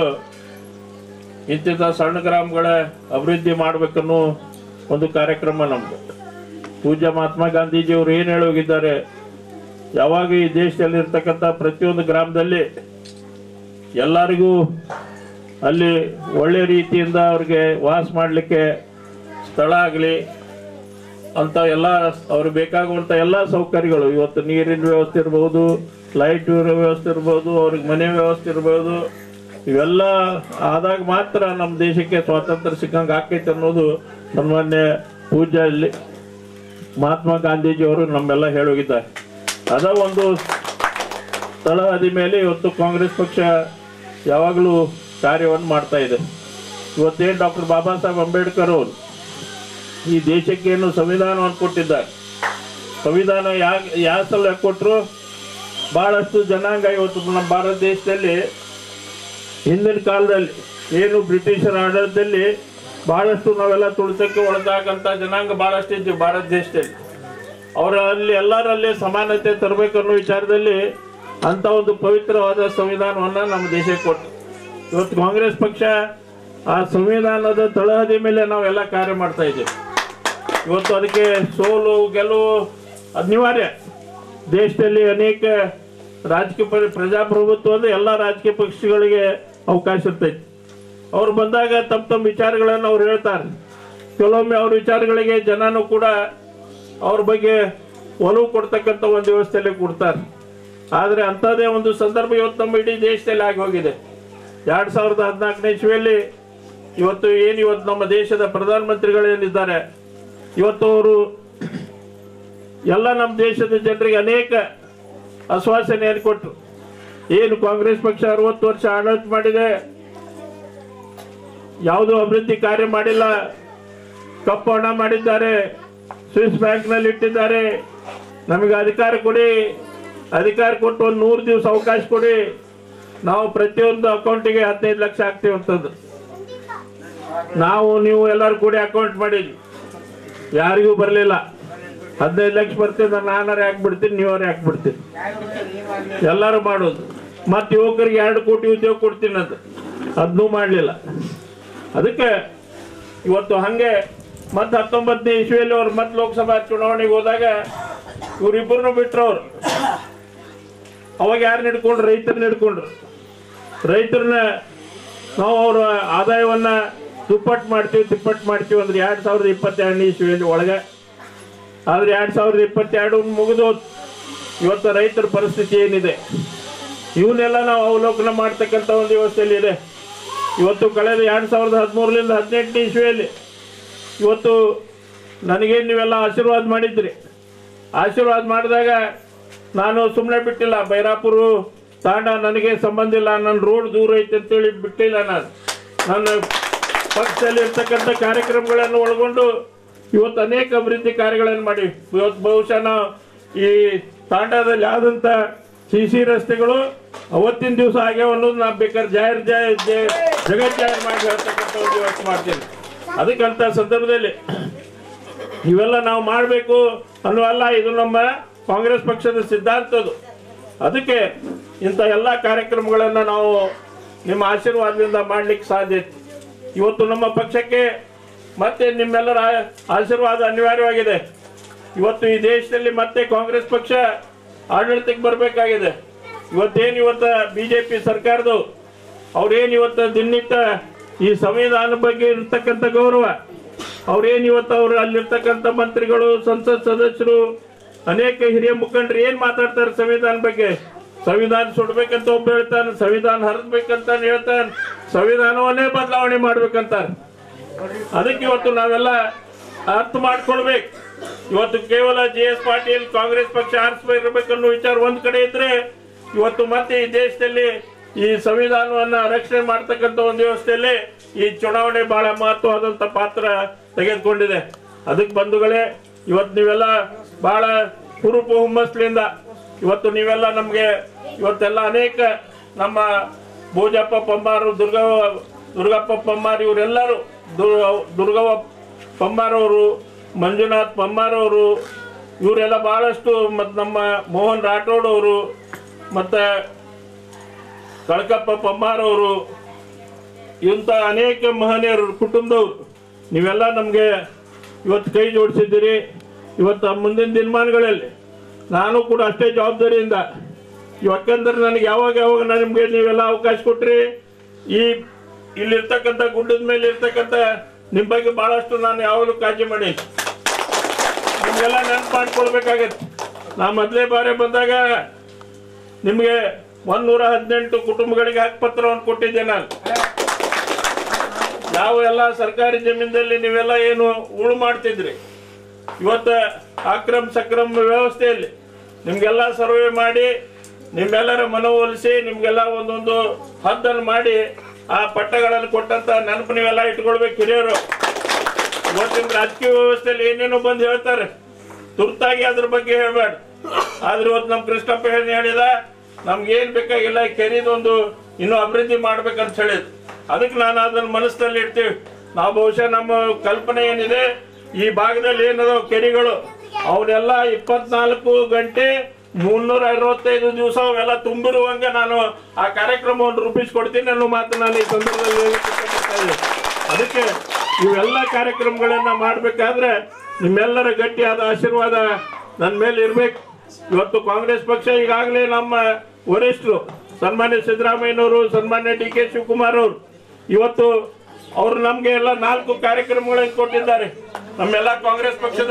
ಇಂತಿಂಥ ಸಣ್ಣ ಗ್ರಾಮಗಳ ಅಭಿವೃದ್ಧಿ ಮಾಡ್ಬೇಕನ್ನೋ ಒಂದು ಕಾರ್ಯಕ್ರಮ ನಮ್ದು ಪೂಜ್ಯ ಮಹಾತ್ಮ ಗಾಂಧೀಜಿಯವರು ಏನು ಹೇಳೋಗಿದ್ದಾರೆ ಯಾವಾಗ ಈ ದೇಶದಲ್ಲಿ ಇರ್ತಕ್ಕಂಥ ಪ್ರತಿಯೊಂದು ಗ್ರಾಮದಲ್ಲಿ ಎಲ್ಲರಿಗೂ ಅಲ್ಲಿ ಒಳ್ಳೆ ರೀತಿಯಿಂದ ಅವ್ರಿಗೆ ವಾಸ ಮಾಡಲಿಕ್ಕೆ ಸ್ಥಳ ಆಗಲಿ ಅಂತ ಎಲ್ಲ ಅವ್ರಿಗೆ ಬೇಕಾಗುವಂಥ ಎಲ್ಲ ಸೌಕರ್ಯಗಳು ಇವತ್ತು ನೀರಿನ ವ್ಯವಸ್ಥೆ ಇರ್ಬೋದು ಲೈಟ್ ವ್ಯವಸ್ಥೆ ಇರ್ಬೋದು ಅವ್ರಿಗೆ ಮನೆ ವ್ಯವಸ್ಥೆ ಇರ್ಬೋದು ಇವೆಲ್ಲ ಆದಾಗ ಮಾತ್ರ ನಮ್ಮ ದೇಶಕ್ಕೆ ಸ್ವಾತಂತ್ರ್ಯ ಸಿಕ್ಕಂಗೆ ಆಕೈತೆ ಅನ್ನೋದು ಸನ್ಮಾನ್ಯ ಪೂಜ್ಯ ಇಲ್ಲಿ ಮಹಾತ್ಮ ಗಾಂಧೀಜಿಯವರು ನಮ್ಮೆಲ್ಲ ಹೇಳೋಗಿದ್ದಾರೆ ಅದ ಒಂದು ಸ್ಥಳ ಅದಿ ಮೇಲೆ ಇವತ್ತು ಕಾಂಗ್ರೆಸ್ ಪಕ್ಷ ಯಾವಾಗಲೂ ಕಾರ್ಯವನ್ನು ಮಾಡ್ತಾ ಇದೆ ಇವತ್ತೇನು ಡಾಕ್ಟರ್ ಬಾಬಾ ಸಾಹೇಬ್ ಅಂಬೇಡ್ಕರ್ ಅವರು ಈ ದೇಶಕ್ಕೆ ಏನು ಸಂವಿಧಾನವನ್ನು ಕೊಟ್ಟಿದ್ದಾರೆ ಸಂವಿಧಾನ ಯಾ ಯಾವ ಸಲ ಕೊಟ್ಟರು ಭಾಳಷ್ಟು ಜನಾಂಗ ಇವತ್ತು ನಮ್ಮ ಭಾರತ ದೇಶದಲ್ಲಿ ಹಿಂದಿನ ಕಾಲದಲ್ಲಿ ಏನು ಬ್ರಿಟಿಷರ ಆಡಳಿತದಲ್ಲಿ ಭಾಳಷ್ಟು ನಾವೆಲ್ಲ ತುಳಿತಕ್ಕೆ ಒಳಗಾಗಂಥ ಜನಾಂಗ ಭಾಳಷ್ಟು ಇದ್ದೀವಿ ಭಾರತ ದೇಶದಲ್ಲಿ ಅವರಲ್ಲಿ ಎಲ್ಲರಲ್ಲಿ ಸಮಾನತೆ ತರಬೇಕು ಅನ್ನೋ ವಿಚಾರದಲ್ಲಿ ಅಂತ ಒಂದು ಪವಿತ್ರವಾದ ಸಂವಿಧಾನವನ್ನು ನಮ್ಮ ದೇಶಕ್ಕೆ ಕೊಟ್ಟು ಇವತ್ತು ಕಾಂಗ್ರೆಸ್ ಪಕ್ಷ ಆ ಸಂವಿಧಾನದ ತಳಹದಿ ಮೇಲೆ ನಾವೆಲ್ಲ ಕಾರ್ಯ ಮಾಡ್ತಾ ಇದ್ದೀವಿ ಇವತ್ತು ಅದಕ್ಕೆ ಸೋಲು ಗೆಲುವು ಅನಿವಾರ್ಯ ದೇಶದಲ್ಲಿ ಅನೇಕ ರಾಜಕೀಯ ಪ್ರ- ಪ್ರಜಾಪ್ರಭುತ್ವ ಅಂದ್ರೆ ಎಲ್ಲ ರಾಜಕೀಯ ಪಕ್ಷಗಳಿಗೆ ಅವಕಾಶ ಇರ್ತೈತಿ ಅವ್ರು ಬಂದಾಗ ತಮ್ಮ ತಮ್ಮ ವಿಚಾರಗಳನ್ನು ಅವ್ರು ಹೇಳ್ತಾರೆ ಕೆಲವೊಮ್ಮೆ ಅವ್ರ ವಿಚಾರಗಳಿಗೆ ಜನನೂ ಕೂಡ ಅವ್ರ ಬಗ್ಗೆ ಒಲವು ಕೊಡ್ತಕ್ಕಂಥ ಒಂದು ವ್ಯವಸ್ಥೆಯಲ್ಲಿ ಕೊಡ್ತಾರೆ ಆದರೆ ಅಂಥದ್ದೇ ಒಂದು ಸಂದರ್ಭ ಇವತ್ತು ನಮ್ಮ ಇಡೀ ದೇಶದಲ್ಲಿ ಆಗಿ ಹೋಗಿದೆ ಎರಡು ಸಾವಿರದ ಹದಿನಾಲ್ಕನೇ ಇಸ್ವಿಯಲ್ಲಿ ಇವತ್ತು ಏನು ಇವತ್ತು ನಮ್ಮ ದೇಶದ ಪ್ರಧಾನಮಂತ್ರಿಗಳೇನಿದ್ದಾರೆ ಇವತ್ತು ಅವರು ಎಲ್ಲ ನಮ್ಮ ದೇಶದ ಜನರಿಗೆ ಅನೇಕ ಆಶ್ವಾಸನೆಯನ್ನು ಕೊಟ್ಟರು ಏನು ಕಾಂಗ್ರೆಸ್ ಪಕ್ಷ ಅರವತ್ತು ವರ್ಷ ಆಡಳಿತ ಮಾಡಿದೆ ಯಾವುದೂ ಅಭಿವೃದ್ಧಿ ಕಾರ್ಯ ಮಾಡಿಲ್ಲ ಕಪ್ಪು ಹಣ ಮಾಡಿದ್ದಾರೆ ಸ್ವಿಸ್ ಬ್ಯಾಂಕ್ನಲ್ಲಿ ಇಟ್ಟಿದ್ದಾರೆ ನಮಗೆ ಅಧಿಕಾರ ಕೊಡಿ ಅಧಿಕಾರ ಕೊಟ್ಟು ಒಂದು ನೂರು ದಿವಸ ಅವಕಾಶ ಕೊಡಿ ನಾವು ಪ್ರತಿಯೊಂದು ಅಕೌಂಟಿಗೆ ಹದಿನೈದು ಲಕ್ಷ ಹಾಕ್ತೀವಿ ಅಂತಂದು ನಾವು ನೀವು ಎಲ್ಲರೂ ಕೂಡಿ ಅಕೌಂಟ್ ಮಾಡಿದ್ವಿ ಯಾರಿಗೂ ಬರಲಿಲ್ಲ ಹದಿನೈದು ಲಕ್ಷ ಬರ್ತಿದ್ದ ನಾನಾರೆ ಹಾಕ್ಬಿಡ್ತೀನಿ ನೀವಾರೆ ಹಾಕ್ಬಿಡ್ತೀನಿ ಎಲ್ಲರೂ ಮಾಡೋದು ಮತ್ತು ಯುವಕರಿಗೆ ಎರಡು ಕೋಟಿ ಉದ್ಯೋಗ ಕೊಡ್ತೀನಿ ಅಂತ ಅದನ್ನೂ ಮಾಡಲಿಲ್ಲ ಅದಕ್ಕೆ ಇವತ್ತು ಹಾಗೆ ಮತ್ತೆ ಹತ್ತೊಂಬತ್ತನೇ ಇಸ್ವಿಯಲ್ಲಿ ಅವ್ರು ಮತ್ತೆ ಲೋಕಸಭಾ ಚುನಾವಣೆಗೆ ಹೋದಾಗ ಇವರಿಬ್ಬರನ್ನು ಬಿಟ್ರು ಅವ್ರು ಅವಾಗ ಯಾರು ಹಿಡ್ಕೊಂಡ್ರು ರೈತರನ್ನ ಹಿಡ್ಕೊಂಡ್ರು ರೈತರನ್ನ ನಾವು ಅವರ ಆದಾಯವನ್ನ ದುಪ್ಪಟ್ಟು ಮಾಡ್ತೀವಿ ತಿಪ್ಪಟ್ಟು ಮಾಡ್ತೀವಿ ಅಂದ್ರೆ ಎರಡು ಸಾವಿರದ ಇಪ್ಪತ್ತೆರಡನೇ ಇಸ್ವಿಯಲ್ಲಿ ಒಳಗೆ ಆದ್ರೆ ಎರಡು ಸಾವಿರದ ಇಪ್ಪತ್ತೆರಡು ಮುಗಿದು ಹೋಯ್ತು. ಇವತ್ತು ರೈತರ ಪರಿಸ್ಥಿತಿ ಏನಿದೆ ಇವನ್ನೆಲ್ಲ ನಾವು ಅವಲೋಕನ ಮಾಡ್ತಕ್ಕಂಥ ಒಂದು ವ್ಯವಸ್ಥೆಯಲ್ಲಿ ಇದೆ ಇವತ್ತು ಕಳೆದ ಎರಡು ಸಾವಿರದ ಹದಿಮೂರರಿಂದ ಹದಿನೆಂಟನೇ ಇಸ್ವಿಯಲ್ಲಿ ಇವತ್ತು ನನಗೇನು ನೀವೆಲ್ಲ ಆಶೀರ್ವಾದ ಮಾಡಿದ್ರಿ ಆಶೀರ್ವಾದ ಮಾಡಿದಾಗ ನಾನು ಸುಮ್ಮನೆ ಬಿಟ್ಟಿಲ್ಲ ಬೈರಾಪುರ ತಾಂಡ ನನಗೆ ಸಂಬಂಧ ಇಲ್ಲ ನನ್ನ ರೋಡ್ ದೂರ ಐತೆ ಅಂತೇಳಿ ಬಿಟ್ಟಿಲ್ಲ ನಾನು ನನ್ನ ಪಕ್ಷದಲ್ಲಿ ಇರ್ತಕ್ಕಂಥ ಕಾರ್ಯಕ್ರಮಗಳನ್ನು ಒಳಗೊಂಡು ಇವತ್ತು ಅನೇಕ ಅಭಿವೃದ್ಧಿ ಕಾರ್ಯಗಳನ್ನು ಮಾಡಿ ಇವತ್ತು ಬಹುಶಃ ನಾವು ಈ ತಾಂಡದಲ್ಲಿ ಆದಂಥ ಸಿ ಸಿ ರಸ್ತೆಗಳು ಅವತ್ತಿನ ದಿವಸ ಆಗ್ಯಾವ ಅನ್ನೋದು ನಾ ಬೇಕಾದ್ರೆ ಜಾಹಿರ್ ಜಾಯ ಜಗತ್ ಜಾಹಿರ್ ಮಾಡಿ ಹೇಳ್ತಕ್ಕಂಥ ಒಂದು ವ್ಯವಸ್ಥೆ ಮಾಡ್ತೀನಿ ಅದಕ್ಕಂತ ಸಂದರ್ಭದಲ್ಲಿ ಇವೆಲ್ಲ ನಾವು ಮಾಡಬೇಕು ಅನ್ನುವಲ್ಲ ಇದು ನಮ್ಮ ಕಾಂಗ್ರೆಸ್ ಪಕ್ಷದ ಸಿದ್ಧಾಂತದು ಅದಕ್ಕೆ ಇಂಥ ಎಲ್ಲ ಕಾರ್ಯಕ್ರಮಗಳನ್ನು ನಾವು ನಿಮ್ಮ ಆಶೀರ್ವಾದದಿಂದ ಮಾಡ್ಲಿಕ್ಕೆ ಸಾಧ್ಯ ಐತಿ ಇವತ್ತು ನಮ್ಮ ಪಕ್ಷಕ್ಕೆ ಮತ್ತೆ ನಿಮ್ಮೆಲ್ಲರ ಆಶೀರ್ವಾದ ಅನಿವಾರ್ಯವಾಗಿದೆ ಇವತ್ತು ಈ ದೇಶದಲ್ಲಿ ಮತ್ತೆ ಕಾಂಗ್ರೆಸ್ ಪಕ್ಷ ಆಡಳಿತಕ್ಕೆ ಬರಬೇಕಾಗಿದೆ ಇವತ್ತೇನು ಇವತ್ತು ಬಿ ಜೆ ಪಿ ಸರ್ಕಾರದು ಅವ್ರೇನು ಇವತ್ತು ದಿನನಿತ್ಯ ಈ ಸಂವಿಧಾನ ಬಗ್ಗೆ ಇರ್ತಕ್ಕಂಥ ಗೌರವ ಅವ್ರೇನು ಇವತ್ತು ಅವ್ರು ಅಲ್ಲಿರ್ತಕ್ಕಂಥ ಮಂತ್ರಿಗಳು ಸಂಸತ್ ಸದಸ್ಯರು ಅನೇಕ ಹಿರಿಯ ಮುಖಂಡರು ಏನ್ ಮಾತಾಡ್ತಾರೆ ಸಂವಿಧಾನ ಬಗ್ಗೆ ಸಂವಿಧಾನ ಸುಡ್ಬೇಕಂತ ಒಬ್ಬ ಹೇಳ್ತಾನೆ ಸಂವಿಧಾನ ಹರಿಸ್ಬೇಕಂತ ಹೇಳ್ತಾನೆ ಸಂವಿಧಾನವನ್ನೇ ಬದಲಾವಣೆ ಮಾಡ್ಬೇಕಂತಾರೆ ಅದಕ್ಕೆ ಇವತ್ತು ನಾವೆಲ್ಲ ಅರ್ಥ ಮಾಡ್ಕೊಳ್ಬೇಕು ಇವತ್ತು ಕೇವಲ ಜೆ ಎಸ್ ಪಾಟೀಲ್ ಕಾಂಗ್ರೆಸ್ ಪಕ್ಷ ಆರಿಸಬೇಕನ್ನೋ ವಿಚಾರ ಒಂದ್ ಕಡೆ ಇದ್ರೆ ಇವತ್ತು ಮತ್ತೆ ಈ ದೇಶದಲ್ಲಿ ಈ ಸಂವಿಧಾನವನ್ನ ರಕ್ಷಣೆ ಮಾಡ್ತಕ್ಕಂಥ ಒಂದು ವ್ಯವಸ್ಥೆಯಲ್ಲಿ ಈ ಚುನಾವಣೆ ಬಹಳ ಮಹತ್ವವಾದಂತ ಪಾತ್ರ ತೆಗೆದುಕೊಂಡಿದೆ ಅದಕ್ಕೆ ಬಂಧುಗಳೇ ಇವತ್ತು ನೀವೆಲ್ಲ ಬಹಳ ಹುರುಪು ಹುಮ್ಮಸ್ಲಿಂದ ಇವತ್ತು ನೀವೆಲ್ಲ ನಮಗೆ ಇವತ್ತೆಲ್ಲ ಅನೇಕ ನಮ್ಮ ಭೋಜಪ್ಪ ಪಮ್ಮಾರು ದುರ್ಗ ದುರ್ಗಪ್ಪ ಪಮ್ಮಾರ್ ಇವರೆಲ್ಲರೂ ದುರ್- ದುರ್ಗವ್ವ ಪಮ್ಮಾರವರು ಮಂಜುನಾಥ್ ಪಮ್ಮಾರವರು ಇವರೆಲ್ಲ ಬಹಳಷ್ಟು ಮತ್ತು ನಮ್ಮ ಮೋಹನ್ ರಾಠೋಡ್ ಅವರು ಮತ್ತು ಕಳಕಪ್ಪ ಪಮ್ಮಾರವರು ಇಂಥ ಅನೇಕ ಮಹನೀಯರು ಕುಟುಂಬದವ್ರು ನೀವೆಲ್ಲ ನಮಗೆ ಇವತ್ತು ಕೈ ಜೋಡಿಸಿದ್ದೀರಿ ಇವತ್ತು ಮುಂದಿನ ದಿನಮಾನಗಳಲ್ಲಿ ನಾನು ಕೂಡ ಅಷ್ಟೇ ಜವಾಬ್ದಾರಿಯಿಂದ ಯಾಕಂದ್ರೆ ನನಗೆ ಯಾವಾಗ ಯಾವಾಗ ನಾನು ನಿಮಗೆ ನೀವೆಲ್ಲ ಅವಕಾಶ ಕೊಟ್ರಿ ಈ ಇಲ್ಲಿರ್ತಕ್ಕಂಥ ಗುಡ್ಡದ ಮೇಲೆ ಇರ್ತಕ್ಕಂಥ ನಿಮ್ಮ ಬಗ್ಗೆ ಭಾಳಷ್ಟು ನಾನು ಯಾವಾಗಲೂ ಕಾಳಜಿ ಮಾಡೀನಿ ನಿಮಗೆಲ್ಲ ನೆನಪು ಮಾಡ್ಕೊಳ್ಬೇಕಾಗತ್ತೆ ನಾ ಮೊದಲೇ ಬಾರಿ ಬಂದಾಗ ನಿಮಗೆ ಒಂದೂರ ಹದಿನೆಂಟು ಕುಟುಂಬಗಳಿಗೆ ಹಕ್ಕುಪತ್ರವನ್ನು ಕೊಟ್ಟಿದ್ದೆ ನಾನು ಯಾವ ಎಲ್ಲ ಸರ್ಕಾರಿ ಜಮೀನಲ್ಲಿ ನೀವೆಲ್ಲ ಏನು ಉಳು ಮಾಡ್ತಿದ್ರಿ ಇವತ್ತು ಅಕ್ರಮ ಸಕ್ರಮ ವ್ಯವಸ್ಥೆಯಲ್ಲಿ ನಿಮ್ಗೆಲ್ಲ ಸರ್ವೆ ಮಾಡಿ ನಿಮ್ಮೆಲ್ಲರ ಮನವೊಲಿಸಿ ನಿಮ್ಗೆಲ್ಲ ಒಂದೊಂದು ಹದ್ದನ್ನು ಮಾಡಿ ಆ ಪಟ್ಟಗಳನ್ನು ಕೊಟ್ಟಂತ ನೆನಪು ನೀವೆಲ್ಲ ಇಟ್ಕೊಳ್ಬೇಕು ಹಿರಿಯರು ಇವತ್ತಿನ ರಾಜಕೀಯ ವ್ಯವಸ್ಥೆಯಲ್ಲಿ ಏನೇನೋ ಬಂದು ಹೇಳ್ತಾರೆ ತುರ್ತಾಗಿ ಅದ್ರ ಬಗ್ಗೆ ಹೇಳ್ಬೇಡ ಆದ್ರೆ ಇವತ್ತು ನಮ್ಮ ಕೃಷ್ಣಪ್ಪ ಏನು ಹೇಳಿದ ನಮ್ಗೆ ಏನ್ ಬೇಕಾಗಿಲ್ಲ ಕೆರಿದೊಂದು ಇನ್ನೂ ಅಭಿವೃದ್ಧಿ ಮಾಡ್ಬೇಕಂತ ಹೇಳಿದ್ ಅದಕ್ಕೆ ನಾನು ಅದನ್ನ ಮನಸ್ಸಲ್ಲಿ ಇಡ್ತೀವಿ ನಾವು ಬಹುಶಃ ನಮ್ಮ ಕಲ್ಪನೆ ಏನಿದೆ ಈ ಭಾಗದಲ್ಲಿ ಏನದಾವ ಕೆರೆಗಳು ಅವನ್ನೆಲ್ಲ ಇಪ್ಪತ್ನಾಲ್ಕು ಗಂಟೆ ಮುನ್ನೂರ ಅರವತ್ತೈದು ದಿವಸ ಅವೆಲ್ಲ ತುಂಬಿರುವಂಗ ನಾನು ಆ ಕಾರ್ಯಕ್ರಮವನ್ನು ರೂಪಿಸ್ಕೊಡ್ತೀನಿ ಅನ್ನೋ ಮಾತು ನಾನು ಈ ಸಂದರ್ಭದಲ್ಲಿ ಹೇಳಕ್ಕೆ ಇಷ್ಟಪಡ್ತಾ ಇದ್ದೀನಿ. ಅದಕ್ಕೆ ಇವೆಲ್ಲ ಕಾರ್ಯಕ್ರಮಗಳನ್ನ ಮಾಡಬೇಕಾದ್ರೆ ನಿಮ್ಮೆಲ್ಲರ ಗಟ್ಟಿಯಾದ ಆಶೀರ್ವಾದ ನನ್ನ ಮೇಲೆ ಇರ್ಬೇಕು ಇವತ್ತು ಕಾಂಗ್ರೆಸ್ ಪಕ್ಷ ಈಗಾಗಲೇ ನಮ್ಮ ವರಿಷ್ಠರು ಸನ್ಮಾನ್ಯ ಸಿದ್ದರಾಮಯ್ಯನವರು ಸನ್ಮಾನ್ಯ ಡಿ ಕೆ ಶಿವಕುಮಾರ್ ಅವರು ಇವತ್ತು ಅವರು ನಮ್ಗೆ ಎಲ್ಲ ನಾಲ್ಕು ಕಾರ್ಯಕ್ರಮಗಳನ್ನು ಕೊಟ್ಟಿದ್ದಾರೆ ನಮ್ಮೆಲ್ಲ ಕಾಂಗ್ರೆಸ್ ಪಕ್ಷದ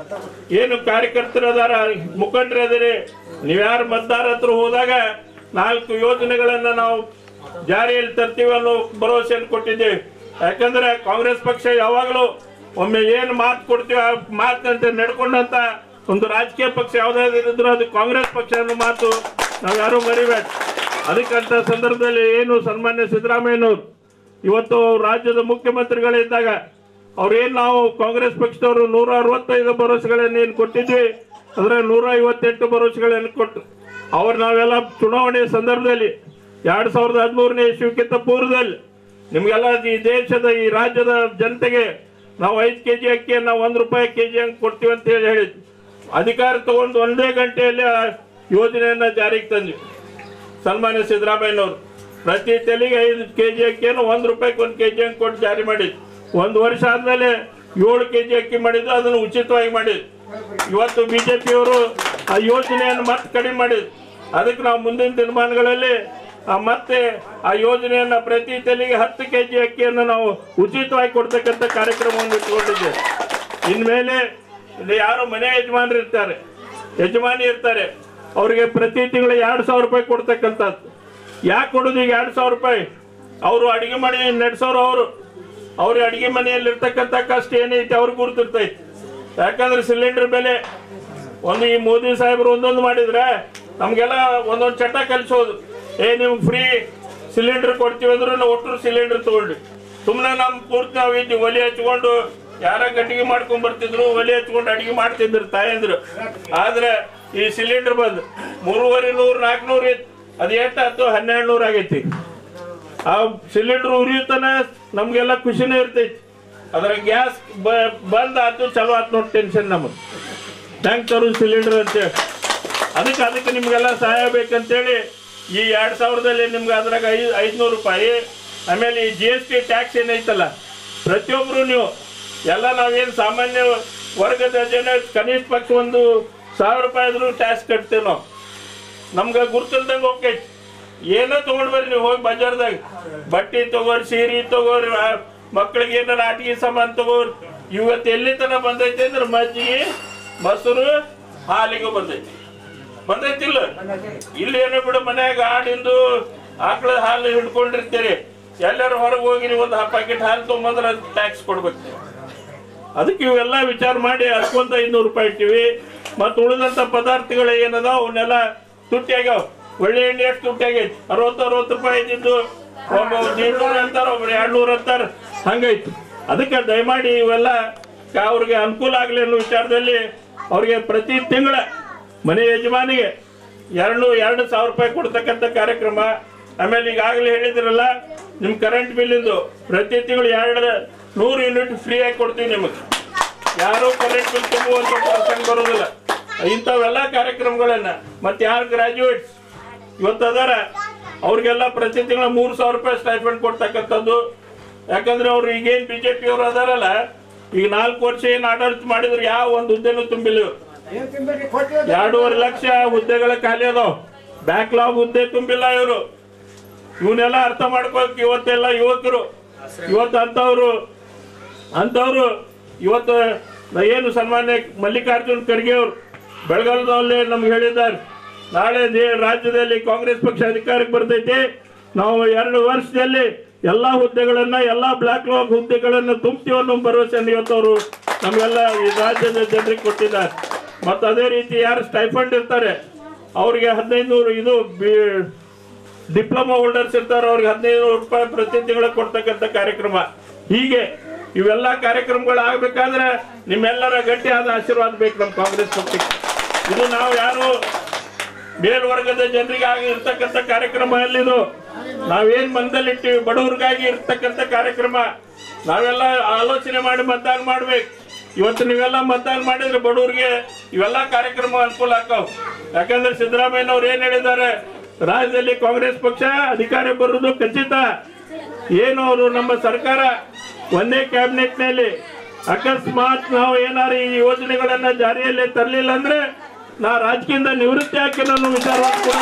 ಏನು ಕಾರ್ಯಕರ್ತರು ಅದಾರ ಮುಖಂಡರು ಅದರಿ ನೀವ್ಯಾರು ಮತದಾರ ಹತ್ರ ಹೋದಾಗ ನಾಲ್ಕು ಯೋಜನೆಗಳನ್ನ ನಾವು ಜಾರಿಯಲ್ಲಿ ತರ್ತೀವಿ ಅನ್ನೋ ಭರವಸೆಯನ್ನು ಕೊಟ್ಟಿದ್ದೇವೆ ಯಾಕಂದ್ರೆ ಕಾಂಗ್ರೆಸ್ ಪಕ್ಷ ಯಾವಾಗಲೂ ಒಮ್ಮೆ ಏನು ಮಾತು ಕೊಡ್ತೀವಿ ಆ ಮಾತಿನಂತೆ ನಡ್ಕೊಂಡಂತ ಒಂದು ರಾಜಕೀಯ ಪಕ್ಷ ಯಾವ್ದಾದ್ರು ಇದ್ರು ಅದು ಕಾಂಗ್ರೆಸ್ ಪಕ್ಷ ಅನ್ನೋ ಮಾತು ನಾವು ಯಾರು ಮರಿಬೇಡ ಅದಕ್ಕಂತ ಸಂದರ್ಭದಲ್ಲಿ ಏನು ಸನ್ಮಾನ್ಯ ಸಿದ್ದರಾಮಯ್ಯನವರು ಇವತ್ತು ರಾಜ್ಯದ ಮುಖ್ಯಮಂತ್ರಿಗಳಿದ್ದಾಗ ಅವ್ರೇನು ನಾವು ಕಾಂಗ್ರೆಸ್ ಪಕ್ಷದವರು ನೂರ ಅರವತ್ತೈದು ಭರವಸೆಗಳನ್ನು ಏನು ಕೊಟ್ಟಿದ್ವಿ ಅಂದ್ರೆ ನೂರ ಐವತ್ತೆಂಟು ಭರವಸೆಗಳನ್ನು ಕೊಟ್ಟು ಅವ್ರು ನಾವೆಲ್ಲ ಚುನಾವಣೆ ಸಂದರ್ಭದಲ್ಲಿ ಎರಡ್ ಸಾವಿರದ ಹದಿಮೂರನೇ ಇಸ್ವಿಕ್ಕಿಂತ ಪೂರ್ವದಲ್ಲಿ ನಿಮ್ಗೆಲ್ಲ ಈ ದೇಶದ ಈ ರಾಜ್ಯದ ಜನತೆಗೆ ನಾವು ಐದು ಕೆ ಜಿ ಅಕ್ಕಿಯನ್ನು ಒಂದು ರೂಪಾಯಿ ಕೆ ಜಿ ಹಂಗೆ ಕೊಡ್ತೀವಿ ಅಂತ ಹೇಳಿ ಹೇಳಿದ್ವಿ ಅಧಿಕಾರ ತಗೊಂಡು ಒಂದೇ ಗಂಟೆಯಲ್ಲಿ ಆ ಯೋಜನೆಯನ್ನ ಜಾರಿಗೆ ತಂದ್ವಿ ಸನ್ಮಾನ್ಯ ಸಿದ್ದರಾಮಯ್ಯನವರು ಪ್ರತಿ ತೆಲಿಗೆ ಐದು ಕೆ ಜಿ ಅಕ್ಕಿಯನ್ನು ಒಂದು ರೂಪಾಯಿಗೆ ಒಂದು ಕೆ ಜಿ ಹಂಗೆ ಕೊಟ್ಟು ಜಾರಿ ಮಾಡಿದ್ವಿ ಒಂದು ವರ್ಷ ಆದಮೇಲೆ ಏಳು ಕೆ ಜಿ ಅಕ್ಕಿ ಮಾಡಿದ್ದು ಅದನ್ನು ಉಚಿತವಾಗಿ ಮಾಡಿದ್ವಿ ಇವತ್ತು ಬಿ ಜೆ ಪಿಯವರು ಆ ಯೋಜನೆಯನ್ನು ಮತ್ತೆ ಕಡಿಮೆ ಮಾಡಿದ್ರು ಅದಕ್ಕೆ ನಾವು ಮುಂದಿನ ದಿನಮಾನಗಳಲ್ಲಿ ಆ ಮತ್ತೆ ಆ ಯೋಜನೆಯನ್ನ ಪ್ರತಿ ತೆಲಿಗೆ ಹತ್ತು ಕೆ ಜಿ ಅಕ್ಕಿಯನ್ನು ನಾವು ಉಚಿತವಾಗಿ ಕೊಡ್ತಕ್ಕಂಥ ಕಾರ್ಯಕ್ರಮವನ್ನು ಇಟ್ಕೊಂಡಿದ್ದೇವೆ ಇನ್ಮೇಲೆ ಇಲ್ಲಿ ಯಾರು ಮನೆ ಯಜಮಾನರು ಇರ್ತಾರೆ ಯಜಮಾನಿ ಇರ್ತಾರೆ ಅವರಿಗೆ ಪ್ರತಿ ತಿಂಗಳು ಎರಡು ಸಾವಿರ ರೂಪಾಯಿ ಕೊಡ್ತಕ್ಕಂಥದ್ದು ಯಾಕೆ ಕೊಡೋದು ಈಗ ಎರಡು ಸಾವಿರ ರೂಪಾಯಿ ಅವರು ಅಡಿಗೆ ಮನೆ ನಡೆಸೋರು ಅವರು ಅವ್ರ ಅಡಿಗೆ ಮನೆಯಲ್ಲಿ ಇರ್ತಕ್ಕಂಥ ಕಷ್ಟ ಏನೈತಿ ಅವ್ರಿಗೆ ಗುರುತಿರ್ತೈತಿ ಯಾಕಂದ್ರೆ ಸಿಲಿಂಡರ್ ಬೆಲೆ ಒಂದು ಈ ಮೋದಿ ಸಾಹೇಬರು ಒಂದೊಂದು ಮಾಡಿದ್ರೆ ನಮ್ಗೆಲ್ಲ ಒಂದೊಂದು ಚಟ ಕಲಿಸೋದು ಏ ನಿಮ್ಗೆ ಫ್ರೀ ಸಿಲಿಂಡರ್ ಕೊಡ್ತೀವಿ ಅಂದ್ರೆ ನಾವು ಒಟ್ಟು ಸಿಲಿಂಡರ್ ತಗೊಳ್ಳಿ ಸುಮ್ಮನೆ ನಮ್ಮ ಪೂರ್ತಿ ನಾವು ಇದ್ವಿ ಒಲೆ ಹಚ್ಕೊಂಡು ಯಾರ ಗಟ್ಟಿಗೆ ಮಾಡ್ಕೊಂಡ್ ಬರ್ತಿದ್ರು ಒಲೆ ಹಚ್ಕೊಂಡು ಅಡಿಗೆ ಮಾಡ್ತಿದ್ರು ತಾಯಂದ್ರು ಆದ್ರೆ ಈ ಸಿಲಿಂಡರ್ ಬಂದು ಮೂರುವರೆ ನೂರು ನಾಲ್ಕುನೂರು ಇತ್ತು ಅದು ಎಷ್ಟಾಯ್ತು ಹನ್ನೆರಡು ನೂರು ಆಗೈತಿ ಆ ಸಿಲಿಂಡರ್ ಉರಿಯುತ್ತಾನ ನಮ್ಗೆಲ್ಲ ಖುಷಿನೇ ಇರ್ತೈತಿ ಅದ್ರ ಗ್ಯಾಸ್ ಬಂದ್ ಆತು ಚಲೋ ಆತು ನೋಡಿ ಟೆನ್ಷನ್ ನಮಗೆ ಟ್ಯಾಂಕ್ ತರೋದು ಸಿಲಿಂಡರ್ ಅಂತೇಳಿ ಅದಕ್ಕೆ ಅದಕ್ಕೆ ನಿಮ್ಗೆಲ್ಲ ಸಹಾಯ ಬೇಕಂತೇಳಿ ಈ ಎರಡು ಸಾವಿರದಲ್ಲಿ ನಿಮ್ಗೆ ಅದ್ರಾಗ ಐದು ಐದುನೂರು ರೂಪಾಯಿ ಆಮೇಲೆ ಈ ಜಿ ಎಸ್ ಟಿ ಟ್ಯಾಕ್ಸ್ ಏನೈತಲ್ಲ ಪ್ರತಿಯೊಬ್ಬರು ನೀವು ಎಲ್ಲ ನಾವೇನು ಸಾಮಾನ್ಯ ವರ್ಗದ ಜನ ಕನಿಷ್ಠ ಪಕ್ಷ ಒಂದು ಸಾವಿರ ರೂಪಾಯಿ ಆದ್ರೂ ಟ್ಯಾಕ್ಸ್ ಕಟ್ತೇವೆ ನಾವು ನಮ್ಗೆ ಗುರ್ತಲ್ದಂಗೆ ಹೋಗ್ತೈತಿ ಏನೋ ತಗೊಂಡ್ ಬರ್ರಿ ನೀವು ಹೋಗಿ ಬಜಾರ್ದಾಗ ಬಟ್ಟೆ ತಗೋರಿ ಸೀರೆ ತಗೋರಿ ಆ ಮಕ್ಳಿಗೆ ಏನಾರ ಆಟಿಕೆ ಸಾಮಾನು ತಗೋರಿ ಇವತ್ತು ಎಲ್ಲಿ ತನ ಬಂದೈತೆ ಅಂದ್ರೆ ಮಜ್ಜಿಗೆ ಮೊಸರು ಹಾಲಿಗೂ ಬಂದೈತಿ ಬಂದೈತಿಲ್ಲ ಇಲ್ಲಿ ಏನೋ ಬಿಡು ಮನ್ಯಾಗ ಆಡಿಂದು ಆಕಳ ಹಾಲು ಹಿಡ್ಕೊಂಡಿರ್ತೀರಿ ಎಲ್ಲರೂ ಹೊರಗೆ ಹೋಗಿ ನೀವು ಒಂದು ಪ್ಯಾಕೆಟ್ ಹಾಲು ತೊಗೊಂಬಂದ್ರೆ ಅದು ಟ್ಯಾಕ್ಸ್ ಕೊಡ್ಬೇಕು ನೀವು. ಅದಕ್ಕೆ ಇವೆಲ್ಲ ವಿಚಾರ ಮಾಡಿ ಅದಕ್ಕೊಂದು ಐನೂರು ರೂಪಾಯಿ ಇಟ್ಟಿವಿ ಮತ್ತು ಉಳಿದಂಥ ಪದಾರ್ಥಗಳು ಏನದ ಅವನ್ನೆಲ್ಲ ತುಟ್ಟಿ ಆಗ್ಯಾವ ಒಳ್ಳೆ ಎಣ್ಣೆ ಎಷ್ಟು ತುಟ್ಟಿ ಆಗೈತಿ ಅರವತ್ತು ಅರವತ್ತು ರೂಪಾಯಿ ಇದ್ದಿದ್ದು ಒಬ್ಬ ನೂರು ಅಂತಾರ ಒಬ್ರು ಎರಡು ನೂರು ಅಂತಾರ ಹಂಗೈತಿ ಅದಕ್ಕೆ ದಯಮಾಡಿ ಇವೆಲ್ಲ ಕ- ಅವ್ರಿಗೆ ಅನುಕೂಲ ಆಗಲಿ ಅನ್ನೋ ವಿಚಾರದಲ್ಲಿ ಅವ್ರಿಗೆ ಪ್ರತಿ ತಿಂಗಳ ಮನೆ ಯಜಮಾನಿಗೆ ಎರಡು ಎರಡು ಸಾವಿರ ರೂಪಾಯಿ ಕೊಡ್ತಕ್ಕಂಥ ಕಾರ್ಯಕ್ರಮ ಆಮೇಲೆ ಈಗಾಗಲೇ ಹೇಳಿದ್ರಲ್ಲ ನಿಮ್ಮ ಕರೆಂಟ್ ಬಿಲ್ಲಿಂದು ಪ್ರತಿ ತಿಂಗಳು ಎರಡು ನೂರು ಯೂನಿಟ್ ಫ್ರೀ ಆಗಿ ಕೊಡ್ತೀವಿ ನಿಮಗೆ ಯಾರು ಕರೆಂಟ್ ಬಿಲ್ ತುಂಬುವಂತ ಪ್ರಸಂಗ ಬರೋದಿಲ್ಲ ಇಂಥವೆಲ್ಲ ಕಾರ್ಯಕ್ರಮಗಳನ್ನ ಮತ್ತೆ ಯಾರು ಗ್ರಾಜುಯೇಟ್ಸ್ ಇವತ್ತು ಅದಾರ ಅವ್ರಿಗೆಲ್ಲ ಪ್ರತಿ ತಿಂಗಳ ಮೂರು ಸಾವಿರ ರೂಪಾಯಿ ಸ್ಟೈಫಂಡ್ ಕೊಡ್ತಕ್ಕಂಥದ್ದು ಯಾಕಂದ್ರೆ ಅವ್ರು ಈಗೇನು ಬಿ ಜೆ ಪಿ ಅವರು ಅದಾರಲ್ಲ ಈಗ ನಾಲ್ಕು ವರ್ಷ ಏನು ಆಡಳಿತ ಮಾಡಿದ್ರು ಯಾವ ಒಂದು ಹುದ್ದೆನೂ ತುಂಬಿಲ್ಲ ಇವ್ರು ಎರಡೂವರೆ ಲಕ್ಷ ಹುದ್ದೆಗಳ ಖಾಲಿ ಅದಾವ ಬ್ಯಾಕ್ಲಾಗ್ ಹುದ್ದೆ ತುಂಬಿಲ್ಲ ಇವರು ಇವನ್ನೆಲ್ಲ ಅರ್ಥ ಮಾಡ್ಕೋಕ್ ಇವತ್ತೆಲ್ಲ ಯುವಕರು ಇವತ್ತು ಅಂತವ್ರು ಅಂತವ್ರು ಇವತ್ತು ನ- ಏನು ಸನ್ಮಾನ್ಯ ಮಲ್ಲಿಕಾರ್ಜುನ್ ಖರ್ಗೆ ಅವರು ಬೆಳಗಾವಿನಲ್ಲಿ ನಮ್ಗೆ ಹೇಳಿದ್ದಾರೆ ನಾಳೆ ದೇ- ರಾಜ್ಯದಲ್ಲಿ ಕಾಂಗ್ರೆಸ್ ಪಕ್ಷ ಅಧಿಕಾರಕ್ಕೆ ಬರ್ತೈತಿ ನಾವು ಎರಡು ವರ್ಷದಲ್ಲಿ ಎಲ್ಲ ಹುದ್ದೆಗಳನ್ನ ಎಲ್ಲ ಬ್ಲಾಕ್ ಲಾಗ್ ಹುದ್ದೆಗಳನ್ನು ತುಂಬ್ತೀವಿ ಅನ್ನೋ ಭರವಸೆಯನ್ನು ಇವತ್ತು ಅವರು ನಮಗೆಲ್ಲ ಈ ರಾಜ್ಯದ ಜನರಿಗೆ ಕೊಟ್ಟಿದ್ದಾರೆ ಮತ್ತು ಅದೇ ರೀತಿ ಯಾರು ಸ್ಟೈಫಂಡ್ ಇರ್ತಾರೆ ಅವ್ರಿಗೆ ಹದಿನೈದು ನೂರು ಇದು ಬಿ- ಡಿಪ್ಲೊಮಾ ಹೋಲ್ಡರ್ಸ್ ಇರ್ತಾರೆ ಅವ್ರಿಗೆ ಹದಿನೈದು ರೂಪಾಯಿ ಪ್ರತಿ ತಿಂಗಳ ಕೊಡ್ತಕ್ಕಂಥ ಕಾರ್ಯಕ್ರಮ ಹೀಗೆ ಇವೆಲ್ಲ ಕಾರ್ಯಕ್ರಮಗಳು ಆಗ್ಬೇಕಾದ್ರೆ ನಿಮ್ಮೆಲ್ಲರ ಗಟ್ಟಿಯಾದ ಆಶೀರ್ವಾದ ಬೇಕು ನಮ್ಮ ಕಾಂಗ್ರೆಸ್ ಪಕ್ಷಕ್ಕೆ ಇದು ನಾವು ಯಾರು ಮೇಲ್ವರ್ಗದ ಜನರಿಗೆ ಆಗಿ ಇರ್ತಕ್ಕಂಥ ಕಾರ್ಯಕ್ರಮ ಎಲ್ಲಿದು ನಾವೇನ್ ಮನದಲ್ಲಿಟ್ಟಿವಿ ಬಡವ್ರಿಗಾಗಿ ಇರ್ತಕ್ಕಂಥ ಕಾರ್ಯಕ್ರಮ ನಾವೆಲ್ಲ ಆಲೋಚನೆ ಮಾಡಿ ಮತದಾನ ಮಾಡ್ಬೇಕು ಇವತ್ತು ನೀವೆಲ್ಲ ಮತದಾನ ಮಾಡಿದ್ರೆ ಬಡವ್ರಿಗೆ ಇವೆಲ್ಲ ಕಾರ್ಯಕ್ರಮ ಅನುಕೂಲ ಆಕಾವ್ ಯಾಕಂದ್ರೆ ಸಿದ್ದರಾಮಯ್ಯನವ್ರು ಏನ್ ಹೇಳಿದ್ದಾರೆ ರಾಜ್ಯದಲ್ಲಿ ಕಾಂಗ್ರೆಸ್ ಪಕ್ಷ ಅಧಿಕಾರ ಬರುವುದು ಖಚಿತ ಏನು ಅವರು ನಮ್ಮ ಸರ್ಕಾರ ಒಂದೇ ಕ್ಯಾಬಿನೆಟ್ ನಲ್ಲಿ ಅಕಸ್ಮಾತ್ ನಾವು ಏನಾರು ಈ ಯೋಜನೆಗಳನ್ನ ಜಾರಿಯಲ್ಲಿ ತರಲಿಲ್ಲ ಅಂದ್ರೆ ನಾ ರಾಜಕೀಯದಿಂದ ನಿವೃತ್ತಿ ಹಾಕಿ ನನ್ನ ವಿಚಾರವನ್ನು ಕೂಡ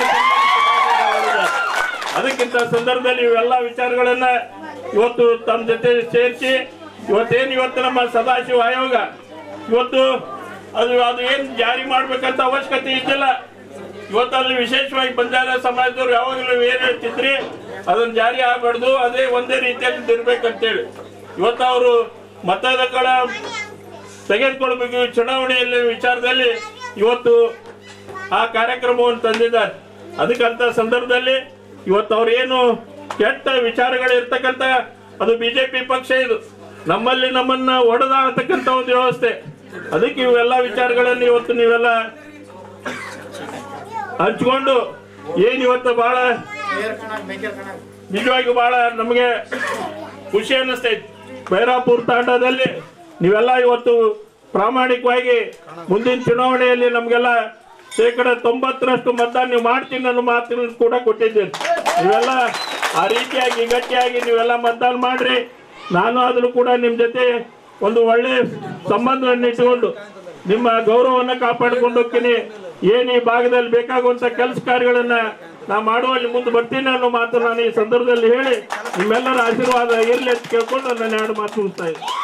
ಅದಕ್ಕಿಂತ ಸಂದರ್ಭದಲ್ಲಿ ಇವೆಲ್ಲ ವಿಚಾರಗಳನ್ನ ಇವತ್ತು ತಮ್ಮ ಜೊತೆ ಸೇರಿಸಿ ಇವತ್ತೇನು ಇವತ್ತು ನಮ್ಮ ಸದಾಶಿವ ಆಯೋಗ ಇವತ್ತು ಅದು ಅದು ಏನು ಜಾರಿ ಮಾಡ್ಬೇಕಂತ ಅವಶ್ಯಕತೆ ಇದ್ದಿಲ್ಲ ಇವತ್ತಲ್ಲಿ ವಿಶೇಷವಾಗಿ ಬಂಜಾರ ಸಮಾಜದವ್ರು ಯಾವಾಗಲೂ ಏನ್ ಹೇಳ್ತಿದ್ರಿ ಅದನ್ನ ಜಾರಿ ಆಗಬಾರ್ದು ಅದೇ ಒಂದೇ ರೀತಿಯಲ್ಲಿ ಇರ್ಬೇಕಂತೇಳಿ ಇವತ್ತು ಅವರು ಮತಗಳ ತೆಗೆದುಕೊಳ್ಬೇಕು ಈ ಚುನಾವಣೆಯಲ್ಲಿ ವಿಚಾರದಲ್ಲಿ ಇವತ್ತು ಆ ಕಾರ್ಯಕ್ರಮವನ್ನು ತಂದಿದ್ದಾರೆ ಅದಕ್ಕಂತ ಸಂದರ್ಭದಲ್ಲಿ ಇವತ್ತು ಅವ್ರು ಏನು ಕೆಟ್ಟ ವಿಚಾರಗಳು ಇರ್ತಕ್ಕಂಥ ಅದು ಬಿಜೆಪಿ ಪಕ್ಷ ಇದು ನಮ್ಮಲ್ಲಿ ನಮ್ಮನ್ನ ಒಡೆದಾಡ್ತಕ್ಕಂಥ ಒಂದು ವ್ಯವಸ್ಥೆ ಅದಕ್ಕೆ ಇವೆಲ್ಲ ವಿಚಾರಗಳನ್ನು ಇವತ್ತು ನೀವೆಲ್ಲ ಹಂಚ್ಕೊಂಡು ಏನ್ ಇವತ್ತು ಬಹಳ ನಿಜವಾಗಿ ಬಹಳ ನಮಗೆ ಖುಷಿ ಅನ್ನಿಸ್ತೈತಿ ಬೈರಾಪುರ ತಾಂಡದಲ್ಲಿ ನೀವೆಲ್ಲ ಇವತ್ತು ಪ್ರಾಮಾಣಿಕವಾಗಿ ಮುಂದಿನ ಚುನಾವಣೆಯಲ್ಲಿ ನಮಗೆಲ್ಲ ಶೇಕಡ ತೊಂಬತ್ತರಷ್ಟು ಮತದಾನ ನೀವು ಮಾಡ್ತೀನಿ ಅನ್ನೋ ಮಾತನ್ನು ಕೂಡ ಕೊಟ್ಟಿದ್ದೀರಿ ನೀವೆಲ್ಲ ಆ ರೀತಿಯಾಗಿ ಗಟ್ಟಿಯಾಗಿ ನೀವೆಲ್ಲ ಮತದಾನ ಮಾಡ್ರಿ ನಾನು ಆದರೂ ಕೂಡ ನಿಮ್ಮ ಜೊತೆ ಒಂದು ಒಳ್ಳೆ ಸಂಬಂಧವನ್ನು ಇಟ್ಟುಕೊಂಡು ನಿಮ್ಮ ಗೌರವವನ್ನು ಕಾಪಾಡಿಕೊಂಡು ಹೋಗ್ತೀನಿ ಏನು ಈ ಭಾಗದಲ್ಲಿ ಬೇಕಾಗುವಂತ ಕೆಲಸ ಕಾರ್ಯಗಳನ್ನ ನಾ ಮಾಡುವಲ್ಲಿ ಮುಂದೆ ಬರ್ತೀನಿ ಅನ್ನೋ ಮಾತು ನಾನು ಈ ಸಂದರ್ಭದಲ್ಲಿ ಹೇಳಿ ನಿಮ್ಮೆಲ್ಲರ ಆಶೀರ್ವಾದ ಇರಲಿ ಅಂತ ಕೇಳ್ಕೊಂಡು ನನ್ನ ಎರಡು ಮಾತು ಮುಗಿಸ್ತಾ ಇದ್ದೀನಿ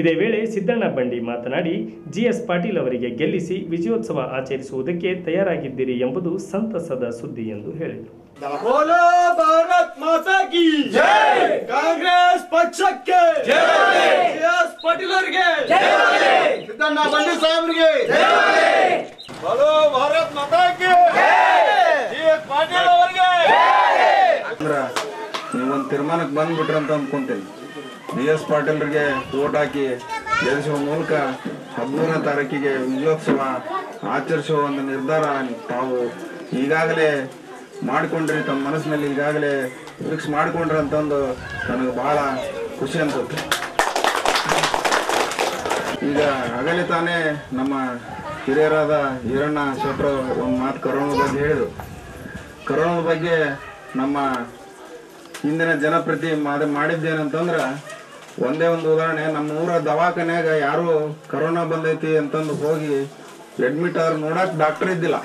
ಇದೇ ವೇಳೆ ಸಿದ್ದಣ್ಣ ಬಂಡಿ ಮಾತನಾಡಿ ಜಿಎಸ್ ಪಾಟೀಲ್ ಅವರಿಗೆ ಗೆಲ್ಲಿಸಿ ವಿಜಯೋತ್ಸವ ಆಚರಿಸುವುದಕ್ಕೆ ತಯಾರಾಗಿದ್ದೀರಿ ಎಂಬುದು ಸಂತಸದ ಸುದ್ದಿ ಎಂದು ಹೇಳಿದರು बोलो भारत माता की जय कांग्रेस ಪಕ್ಷಕ್ಕೆ ಜೈ ಎಸ್ ಪಾಟೀಲ್ ಅವರಿಗೆ ಸಿದ್ದಣ್ಣ ಬಂಡಿ ಸಾಹೇಬ್ರಿಗೆ बोलो भारत माता की ಜೈ ಎಸ್ ಪಾಟೀಲ್ ಅವರಿಗೆ ಅಂದ್ರ ನೀವೊಂದು ತೀರ್ಮಾನಕ್ಕೆ ಬಂದ್ಬಿಟ್ರಿ ಅಂತ ಅಂದ್ಕೊಂತೀನಿ ಬಿ ಎಸ್ ಪಾಟೀಲ್ರಿಗೆ ಓಟ್ ಹಾಕಿ ಗೆಲ್ಲಿಸುವ ಮೂಲಕ ಹದಿಮೂರನೇ ತಾರೀಕಿಗೆ ವಿಜಯೋತ್ಸವ ಆಚರಿಸುವ ಒಂದು ನಿರ್ಧಾರ ತಾವು ಈಗಾಗಲೇ ಮಾಡಿಕೊಂಡ್ರಿ ತಮ್ಮ ಮನಸ್ಸಿನಲ್ಲಿ ಈಗಾಗಲೇ ಫಿಕ್ಸ್ ಮಾಡಿಕೊಂಡ್ರಿ ಅಂತಂದು ನನಗೆ ಬಹಳ ಖುಷಿ ಅನ್ಸುತ್ತೆ ಈಗ ಆಗಲೇ ತಾನೇ ನಮ್ಮ ಹಿರಿಯರಾದ ಈರಣ್ಣ ಶೆಟ್ರು ಒಂದು ಮಾತು ಕರೋನದ ಬಗ್ಗೆ ಹೇಳಿದರು ಕರೋನದ ಬಗ್ಗೆ ನಮ್ಮ ಹಿಂದಿನ ಜನಪ್ರತಿ ಮಾದ ಮಾಡಿದ್ದೇನಂತಂದ್ರ ಒಂದೇ ಒಂದು ಉದಾಹರಣೆ ನಮ್ಮ ಊರ ದವಾಖಾನ್ಯಾಗ ಯಾರು ಕರೋನಾ ಬಂದೈತಿ ಅಂತಂದು ಹೋಗಿ ಅಡ್ಮಿಟ್ ಆದ್ರೆ ನೋಡಕ್ ಡಾಕ್ಟರ್ ಇದ್ದಿಲ್ಲ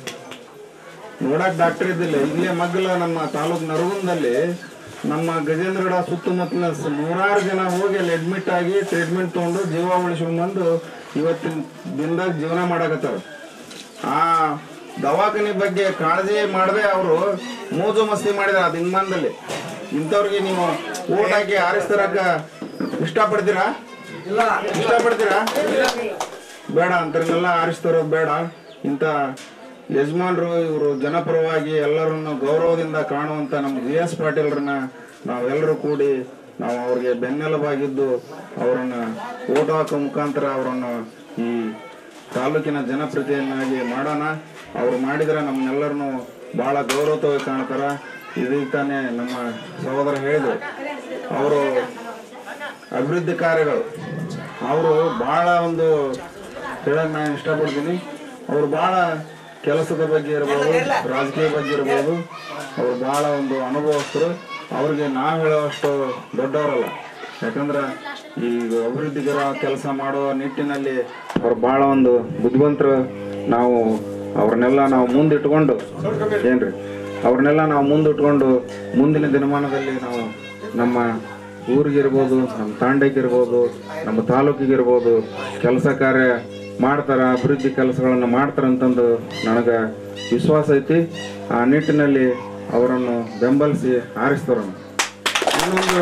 ನೋಡಕ್ ಡಾಕ್ಟರ್ ಇದ್ದಿಲ್ಲ ಇಲ್ಲೇ ಮಗ್ಲ ನಮ್ಮ ತಾಲೂಕ್ ನರಗುಂದಲ್ಲಿ ನಮ್ಮ ಗಜೇಂದ್ರಗಡ ಸುತ್ತಮುತ್ತಲಿನ ಸ- ನೂರಾರು ಜನ ಹೋಗಿ ಅಲ್ಲಿ ಅಡ್ಮಿಟ್ ಆಗಿ ಟ್ರೀಟ್ಮೆಂಟ್ ತಗೊಂಡು ಜೀವ ಉಳಿಸ್ಕೊಂಡ್ಬಂದು ಇವತ್ತಿನ ದಿನದಾಗ ಜೀವನ ಮಾಡಕತ್ತಾರ ಆ ದವಾಖಾನೆ ಬಗ್ಗೆ ಕಾಳಜಿ ಮಾಡದೆ ಅವರು ಮೋಜು ಮಸ್ತಿ ಮಾಡಿದಾರೆ ಆ ದಿನಮಾನದಲ್ಲಿ ಇಂಥವ್ರಿಗೆ ನೀವು ಓಟ್ ಹಾಕಿ ಆರಿಸ್ತರಕ ಇಷ್ಟಪಡ್ತೀರಾ ಇಷ್ಟಪಡ್ತೀರಾ ಬೇಡ ಅಂತರ್ನೆಲ್ಲ ಆರಿಸ್ತರೋದು ಬೇಡ ಇಂಥ ಯಜಮಾನ್ರು ಇವರು ಜನಪರವಾಗಿ ಎಲ್ಲರನ್ನು ಗೌರವದಿಂದ ಕಾಣುವಂತ ನಮ್ಮ ಜಿ ಎಸ್ ಪಾಟೀಲ್ರನ್ನ ನಾವೆಲ್ಲರೂ ಕೂಡಿ ನಾವು ಅವ್ರಿಗೆ ಬೆನ್ನೆಲುಬಾಗಿದ್ದು ಅವರನ್ನ ಓಟ್ ಹಾಕೋ ಮುಖಾಂತರ ಅವರನ್ನು ಈ ತಾಲೂಕಿನ ಜನಪ್ರತಿಯನ್ನಾಗಿ ಮಾಡೋಣ ಅವ್ರು ಮಾಡಿದ್ರೆ ನಮ್ಮನ್ನೆಲ್ಲರನ್ನು ಬಹಳ ಗೌರವವಾಗಿ ಕಾಣ್ತಾರ ಇದೀಗ ತಾನೇ ನಮ್ಮ ಸಹೋದರ ಹೇಳಿದ್ರು ಅವರು ಅಭಿವೃದ್ಧಿ ಕಾರ್ಯಗಳು ಅವರು ಬಹಳ ಒಂದು ಹೇಳಕ್ ನಾನು ಇಷ್ಟಪಡ್ತೀನಿ ಅವರು ಬಹಳ ಕೆಲಸದ ಬಗ್ಗೆ ಇರ್ಬೋದು ರಾಜಕೀಯ ಬಗ್ಗೆ ಇರ್ಬೋದು ಅವರು ಬಹಳ ಒಂದು ಅನುಭವಸ್ಥರು ಅವ್ರಿಗೆ ನಾವು ಹೇಳುವಷ್ಟು ದೊಡ್ಡವರಲ್ಲ ಯಾಕಂದ್ರೆ ಈ ಅಭಿವೃದ್ಧಿಗರ ಕೆಲಸ ಮಾಡುವ ನಿಟ್ಟಿನಲ್ಲಿ ಅವ್ರು ಬಹಳ ಒಂದು ಬುದ್ಧಿವಂತರು ನಾವು ಅವ್ರನ್ನೆಲ್ಲ ನಾವು ಮುಂದಿಟ್ಕೊಂಡು ಏನ್ರಿ ಅವ್ರನ್ನೆಲ್ಲ ನಾವು ಮುಂದಿಟ್ಕೊಂಡು ಮುಂದಿನ ದಿನಮಾನದಲ್ಲಿ ನಾವು ನಮ್ಮ ಊರಿಗಿರ್ಬೋದು ನಮ್ಮ ತಾಂಡಕ್ಕಿರ್ಬೋದು ನಮ್ಮ ತಾಲೂಕಿಗಿರ್ಬೋದು ಕೆಲಸ ಕಾರ್ಯ ಮಾಡ್ತಾರ ಅಭಿವೃದ್ಧಿ ಕೆಲಸಗಳನ್ನು ಮಾಡ್ತಾರಂತಂದು ನನಗೆ ವಿಶ್ವಾಸ ಐತಿ ಆ ನಿಟ್ಟಿನಲ್ಲಿ ಅವರನ್ನು ಬೆಂಬಲಿಸಿ ಆರಿಸ್ತಾರ ಇನ್ನೊಂದು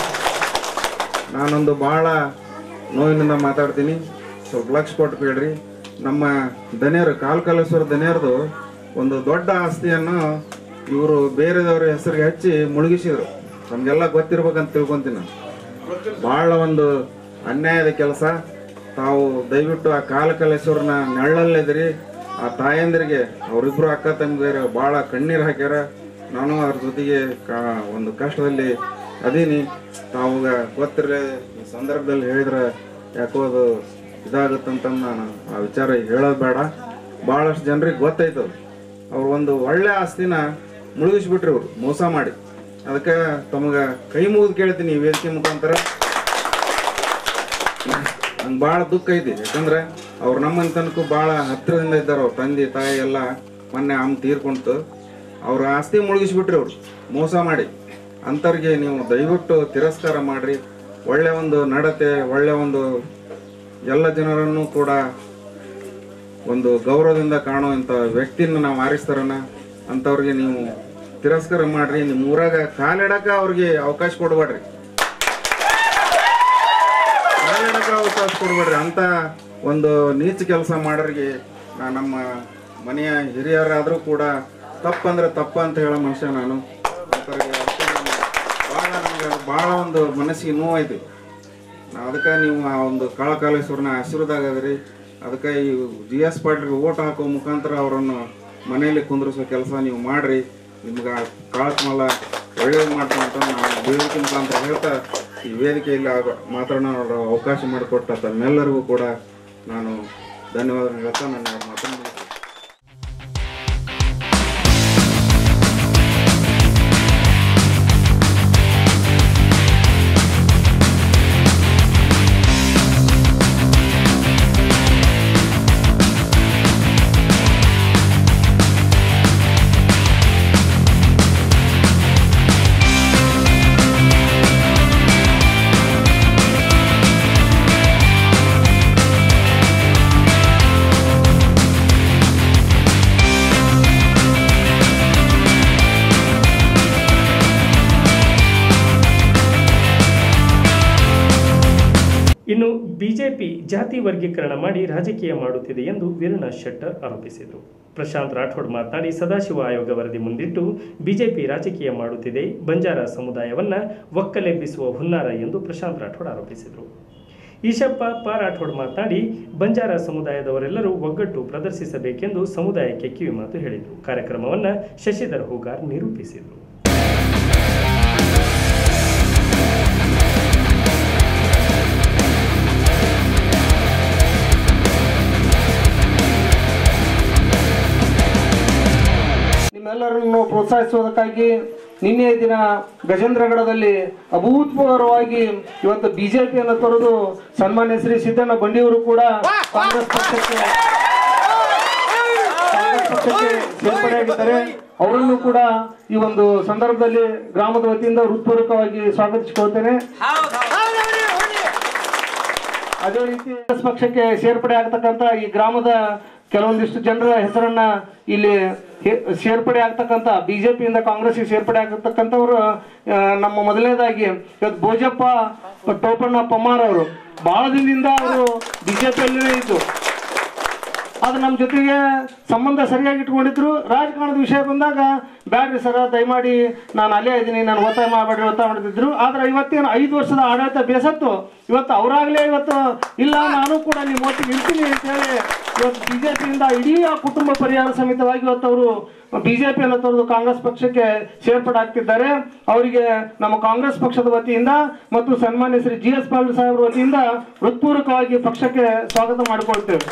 ನಾನೊಂದು ಭಾಳ ನೋವಿನಿಂದ ಮಾತಾಡ್ತೀನಿ ಸ್ವಲ್ಪ ಲಕ್ಷ ಕೊಟ್ಟು ಕೇಳ್ರಿ ನಮ್ಮ ದನಿಯರು ಕಾಲ್ಕಲೇಶ್ವರ ದನಿಯರ್ದು ಒಂದು ದೊಡ್ಡ ಆಸ್ತಿಯನ್ನು ಇವರು ಬೇರೆದವ್ರ ಹೆಸರಿಗೆ ಹಚ್ಚಿ ಮುಳುಗಿಸಿದ್ರು ನಮಗೆಲ್ಲ ಗೊತ್ತಿರ್ಬೇಕಂತ ತಿಳ್ಕೊಂತೀನಿ ನಾನು ಭಾಳ ಒಂದು ಅನ್ಯಾಯದ ಕೆಲಸ ತಾವು ದಯವಿಟ್ಟು ಆ ಕಾಲಕಲೇಶ್ವರನ ನೆಳ್ಳಲ್ಲಿದ್ರಿ ಆ ತಾಯಂದಿರಿಗೆ ಅವರಿಬ್ರು ಅಕ್ಕ ತಂಗಿಯರು ಭಾಳ ಕಣ್ಣೀರು ಹಾಕ್ಯಾರ ನಾನು ಅವ್ರ ಜೊತೆಗೆ ಕಾ- ಒಂದು ಕಷ್ಟದಲ್ಲಿ ಅದೀನಿ ತಾವು ಗೊತ್ತಿರಲಿ ಈ ಸಂದರ್ಭದಲ್ಲಿ ಹೇಳಿದ್ರೆ ಯಾಕೋ ಅದು ಇದಾಗುತ್ತಂತ ನಾನು ಆ ವಿಚಾರ ಹೇಳೋದು ಬೇಡ ಭಾಳಷ್ಟು ಜನರಿಗೆ ಗೊತ್ತೈತದು ಅವ್ರು ಒಂದು ಒಳ್ಳೆ ಆಸ್ತಿನ ಮುಳುಗಿಸ್ಬಿಟ್ರಿ ಅವ್ರು ಮೋಸ ಮಾಡಿ ಅದಕ್ಕೆ ತಮಗೆ ಕೈ ಮುಗಿದು ಕೇಳ್ತೀನಿ ಈ ವೇದಿಕೆ ಮುಖಾಂತರ ನಂಗೆ ಭಾಳ ದುಃಖ ಐತಿ ಯಾಕಂದ್ರೆ ಅವ್ರು ನಮ್ಮ ತನಕ ಭಾಳ ಹತ್ತಿರದಿಂದ ಇದ್ದಾರೆ ಅವ್ರ ತಂದೆ ತಾಯಿ ಎಲ್ಲ ಮೊನ್ನೆ ಅಮ್ಮ ತೀರ್ಕೊಂತು ಅವ್ರ ಆಸ್ತಿ ಮುಳುಗಿಸ್ಬಿಟ್ರಿ ಅವ್ರು ಮೋಸ ಮಾಡಿ ಅಂಥವ್ರಿಗೆ ನೀವು ದಯವಿಟ್ಟು ತಿರಸ್ಕಾರ ಮಾಡ್ರಿ ಒಳ್ಳೆ ಒಂದು ನಡತೆ ಒಳ್ಳೆ ಒಂದು ಎಲ್ಲ ಜನರನ್ನು ಕೂಡ ಒಂದು ಗೌರವದಿಂದ ಕಾಣುವಂಥ ವ್ಯಕ್ತಿನ ನಾವು ಆರಿಸ್ತಾರನ ಅಂಥವ್ರಿಗೆ ನೀವು ತಿರಸ್ಕಾರ ಮಾಡ್ರಿ ನಿಮ್ಮ ಊರಾಗ ಕಾಲಿಡಕ ಅವ್ರಿಗೆ ಅವಕಾಶ ಕೊಡಬೇಡ್ರಿ ಕಾಲಿಡಕ ಅವಕಾಶ ಕೊಡಬೇಡ್ರಿ ಅಂತ ಒಂದು ನೀಚ ಕೆಲಸ ಮಾಡೋರಿಗೆ ನಾ ನಮ್ಮ ಮನೆಯ ಹಿರಿಯರಾದರೂ ಕೂಡ ತಪ್ಪಂದ್ರೆ ತಪ್ಪ ಅಂತ ಹೇಳೋ ಮನುಷ್ಯ ನಾನು ಅಂಥವ್ರಿಗೆ ಅದಕ್ಕೆ ನಾನು ಭಾಳ ನನಗೆ ಭಾಳ ಒಂದು ಮನಸ್ಸಿಗೆ ನೋವಾಯ್ತು ನಾ ಅದಕ್ಕೆ ನೀವು ಆ ಒಂದು ಕಾಳಕಾಲೇಶ್ವರನ ಆಶೀರ್ವಾದ ಆಗದ್ರಿ ಅದಕ್ಕೆ ಈ ಜಿ ಎಸ್ ಪಾಟೀಲ್ಗೆ ಓಟ್ ಹಾಕೋ ಮುಖಾಂತರ ಅವರನ್ನು ಮನೆಯಲ್ಲಿ ಕುಂದ್ರಿಸೋ ಕೆಲಸ ನೀವು ಮಾಡ್ರಿ ನಿಮ್ಗೆ ಕಾಳಕಮಲ ಒಳ್ಳೇದು ಮಾಡ್ತಾನೆ ಅಂತ ನಾನು ವೇದಿಕೆ ಮುಖಾಂತರ ಹೇಳ್ತಾ ಈ ವೇದಿಕೆಯಲ್ಲಿ ಆಗ- ಮಾತನಾಡೋ ಅವಕಾಶ ಮಾಡಿಕೊಟ್ಟ ತಮ್ಮೆಲ್ಲರಿಗೂ ಕೂಡ ನಾನು ಧನ್ಯವಾದ ಹೇಳ್ತಾ ನನ್ನ ಮಾತನ್ನು ಮುಗಿಸ್ತೇನೆ. ಿ ಬಿಜೆಪಿ ಜಾತಿ ವರ್ಗೀಕರಣ ಮಾಡಿ ರಾಜಕೀಯ ಮಾಡುತ್ತಿದೆ ಎಂದು ವೀರಣ್ಣ ಶೆಟ್ಟರ್ ಆರೋಪಿಸಿದರು ಪ್ರಶಾಂತ್ ರಾಠೋಡ್ ಮಾತನಾಡಿ ಸದಾಶಿವ ಆಯೋಗ ವರದಿ ಮುಂದಿಟ್ಟು ಬಿಜೆಪಿ ರಾಜಕೀಯ ಮಾಡುತ್ತಿದೆ ಬಂಜಾರ ಸಮುದಾಯವನ್ನ ಒಕ್ಕಲೆಬ್ಬಿಸುವ ಹುನ್ನಾರ ಎಂದು ಪ್ರಶಾಂತ್ ರಾಠೋಡ್ ಆರೋಪಿಸಿದರು ಈಶಪ್ಪ ಪ ರಾಠೋಡ್ ಮಾತನಾಡಿ ಬಂಜಾರ ಸಮುದಾಯದವರೆಲ್ಲರೂ ಒಗ್ಗಟ್ಟು ಪ್ರದರ್ಶಿಸಬೇಕೆಂದು ಸಮುದಾಯಕ್ಕೆ ಕಿವಿಮಾತು ಹೇಳಿದರು ಕಾರ್ಯಕ್ರಮವನ್ನು ಶಶಿಧರ್ ಹೂಗಾರ್ ನಿರೂಪಿಸಿದರು ನಿಮ್ಮೆಲ್ಲರನ್ನು ಪ್ರೋತ್ಸಾಹಿಸುವುದಕ್ಕಾಗಿ ನಿನ್ನೆ ದಿನ ಗಜೇಂದ್ರಗಡದಲ್ಲಿ ಅಭೂತಪೂರ್ವವಾಗಿ ಇವತ್ತು ಬಿಜೆಪಿಯನ್ನು ತೊರೆದು ಸನ್ಮಾನ್ಯ ಶ್ರೀ ಸಿದ್ದಣ್ಣ ಬಂಡಿಯವರು ಕೂಡ ಕಾಂಗ್ರೆಸ್ ಪಕ್ಷಕ್ಕೆ ಕಾಂಗ್ರೆಸ್ ಪಕ್ಷಕ್ಕೆ ಸೇರ್ಪಡೆಯಾಗಿದ್ದಾರೆ ಅವರನ್ನು ಕೂಡ ಈ ಒಂದು ಸಂದರ್ಭದಲ್ಲಿ ಗ್ರಾಮದ ವತಿಯಿಂದ ಹೃತ್ಪೂರ್ವಕವಾಗಿ ಸ್ವಾಗತಿಸಿಕೊಳ್ತೇನೆ ಅದೇ ರೀತಿ ಕಾಂಗ್ರೆಸ್ ಪಕ್ಷಕ್ಕೆ ಸೇರ್ಪಡೆ ಆಗ್ತಕ್ಕಂತ ಈ ಗ್ರಾಮದ ಕೆಲವೊಂದಿಷ್ಟು ಜನರ ಹೆಸರನ್ನ ಇಲ್ಲಿ ಹೆ- ಸೇರ್ಪಡೆ ಆಗ್ತಕ್ಕಂತ ಬಿಜೆಪಿಯಿಂದ ಕಾಂಗ್ರೆಸ್ಗೆ ಸೇರ್ಪಡೆ ಆಗತಕ್ಕಂಥವ್ರು ಆ, ನಮ್ಮ ಮೊದಲನೇದಾಗಿ ಇವತ್ತು ಭೋಜಪ್ಪ ಟೋಪಣ್ಣ ಪಮ್ಮಾರ್ ಅವರು ಬಹಳ ದಿನದಿಂದ ಅವರು ಬಿಜೆಪಿಯಲ್ಲೇ ಇದ್ದು ಆದ್ರೆ ನಮ್ಮ ಜೊತೆಗೆ ಸಂಬಂಧ ಸರಿಯಾಗಿ ಇಟ್ಕೊಂಡಿದ್ರು ರಾಜಕಾರಣದ ವಿಷಯ ಬಂದಾಗ ಬ್ಯಾಡ್ರಿ ಸರ ದಯಮಾಡಿ ನಾನು ಅಲ್ಲೇ ಇದ್ದೀನಿ ನಾನು ಒತ್ತಾಯ ಮಾಡಬೇಡ್ರಿ ಒತ್ತಾಯ ಮಾಡ್ತಿದ್ರು ಆದ್ರೆ ಇವತ್ತೇನು ಐದು ವರ್ಷದ ಆಡಳಿತ ಬೇಸತ್ತು ಇವತ್ತು ಅವರಾಗಲೇ ಇವತ್ತು ಇಲ್ಲ ನಾನು ಕೂಡ ನಿಮ್ಮ ಒಟ್ಟಿಗೆ ಇರ್ತೀನಿ ಅಂತ ಹೇಳಿ ಇವತ್ತು ಬಿಜೆಪಿಯಿಂದ ಇಡೀ ಆ ಕುಟುಂಬ ಪರಿಹಾರ ಸಮೇತವಾಗಿ ಇವತ್ತು ಅವರು ಬಿಜೆಪಿಯನ್ನು ತೊರೆದು ಕಾಂಗ್ರೆಸ್ ಪಕ್ಷಕ್ಕೆ ಸೇರ್ಪಡೆ ಆಗ್ತಿದ್ದಾರೆ ಅವರಿಗೆ ನಮ್ಮ ಕಾಂಗ್ರೆಸ್ ಪಕ್ಷದ ವತಿಯಿಂದ ಮತ್ತು ಸನ್ಮಾನ್ಯ ಶ್ರೀ ಜಿ ಎಸ್ ಪಾಟೀಲ್ ಸಾಹೇಬ್ರ ವತಿಯಿಂದ ಹೃತ್ಪೂರ್ವಕವಾಗಿ ಪಕ್ಷಕ್ಕೆ ಸ್ವಾಗತ ಮಾಡಿಕೊಳ್ತೇವೆ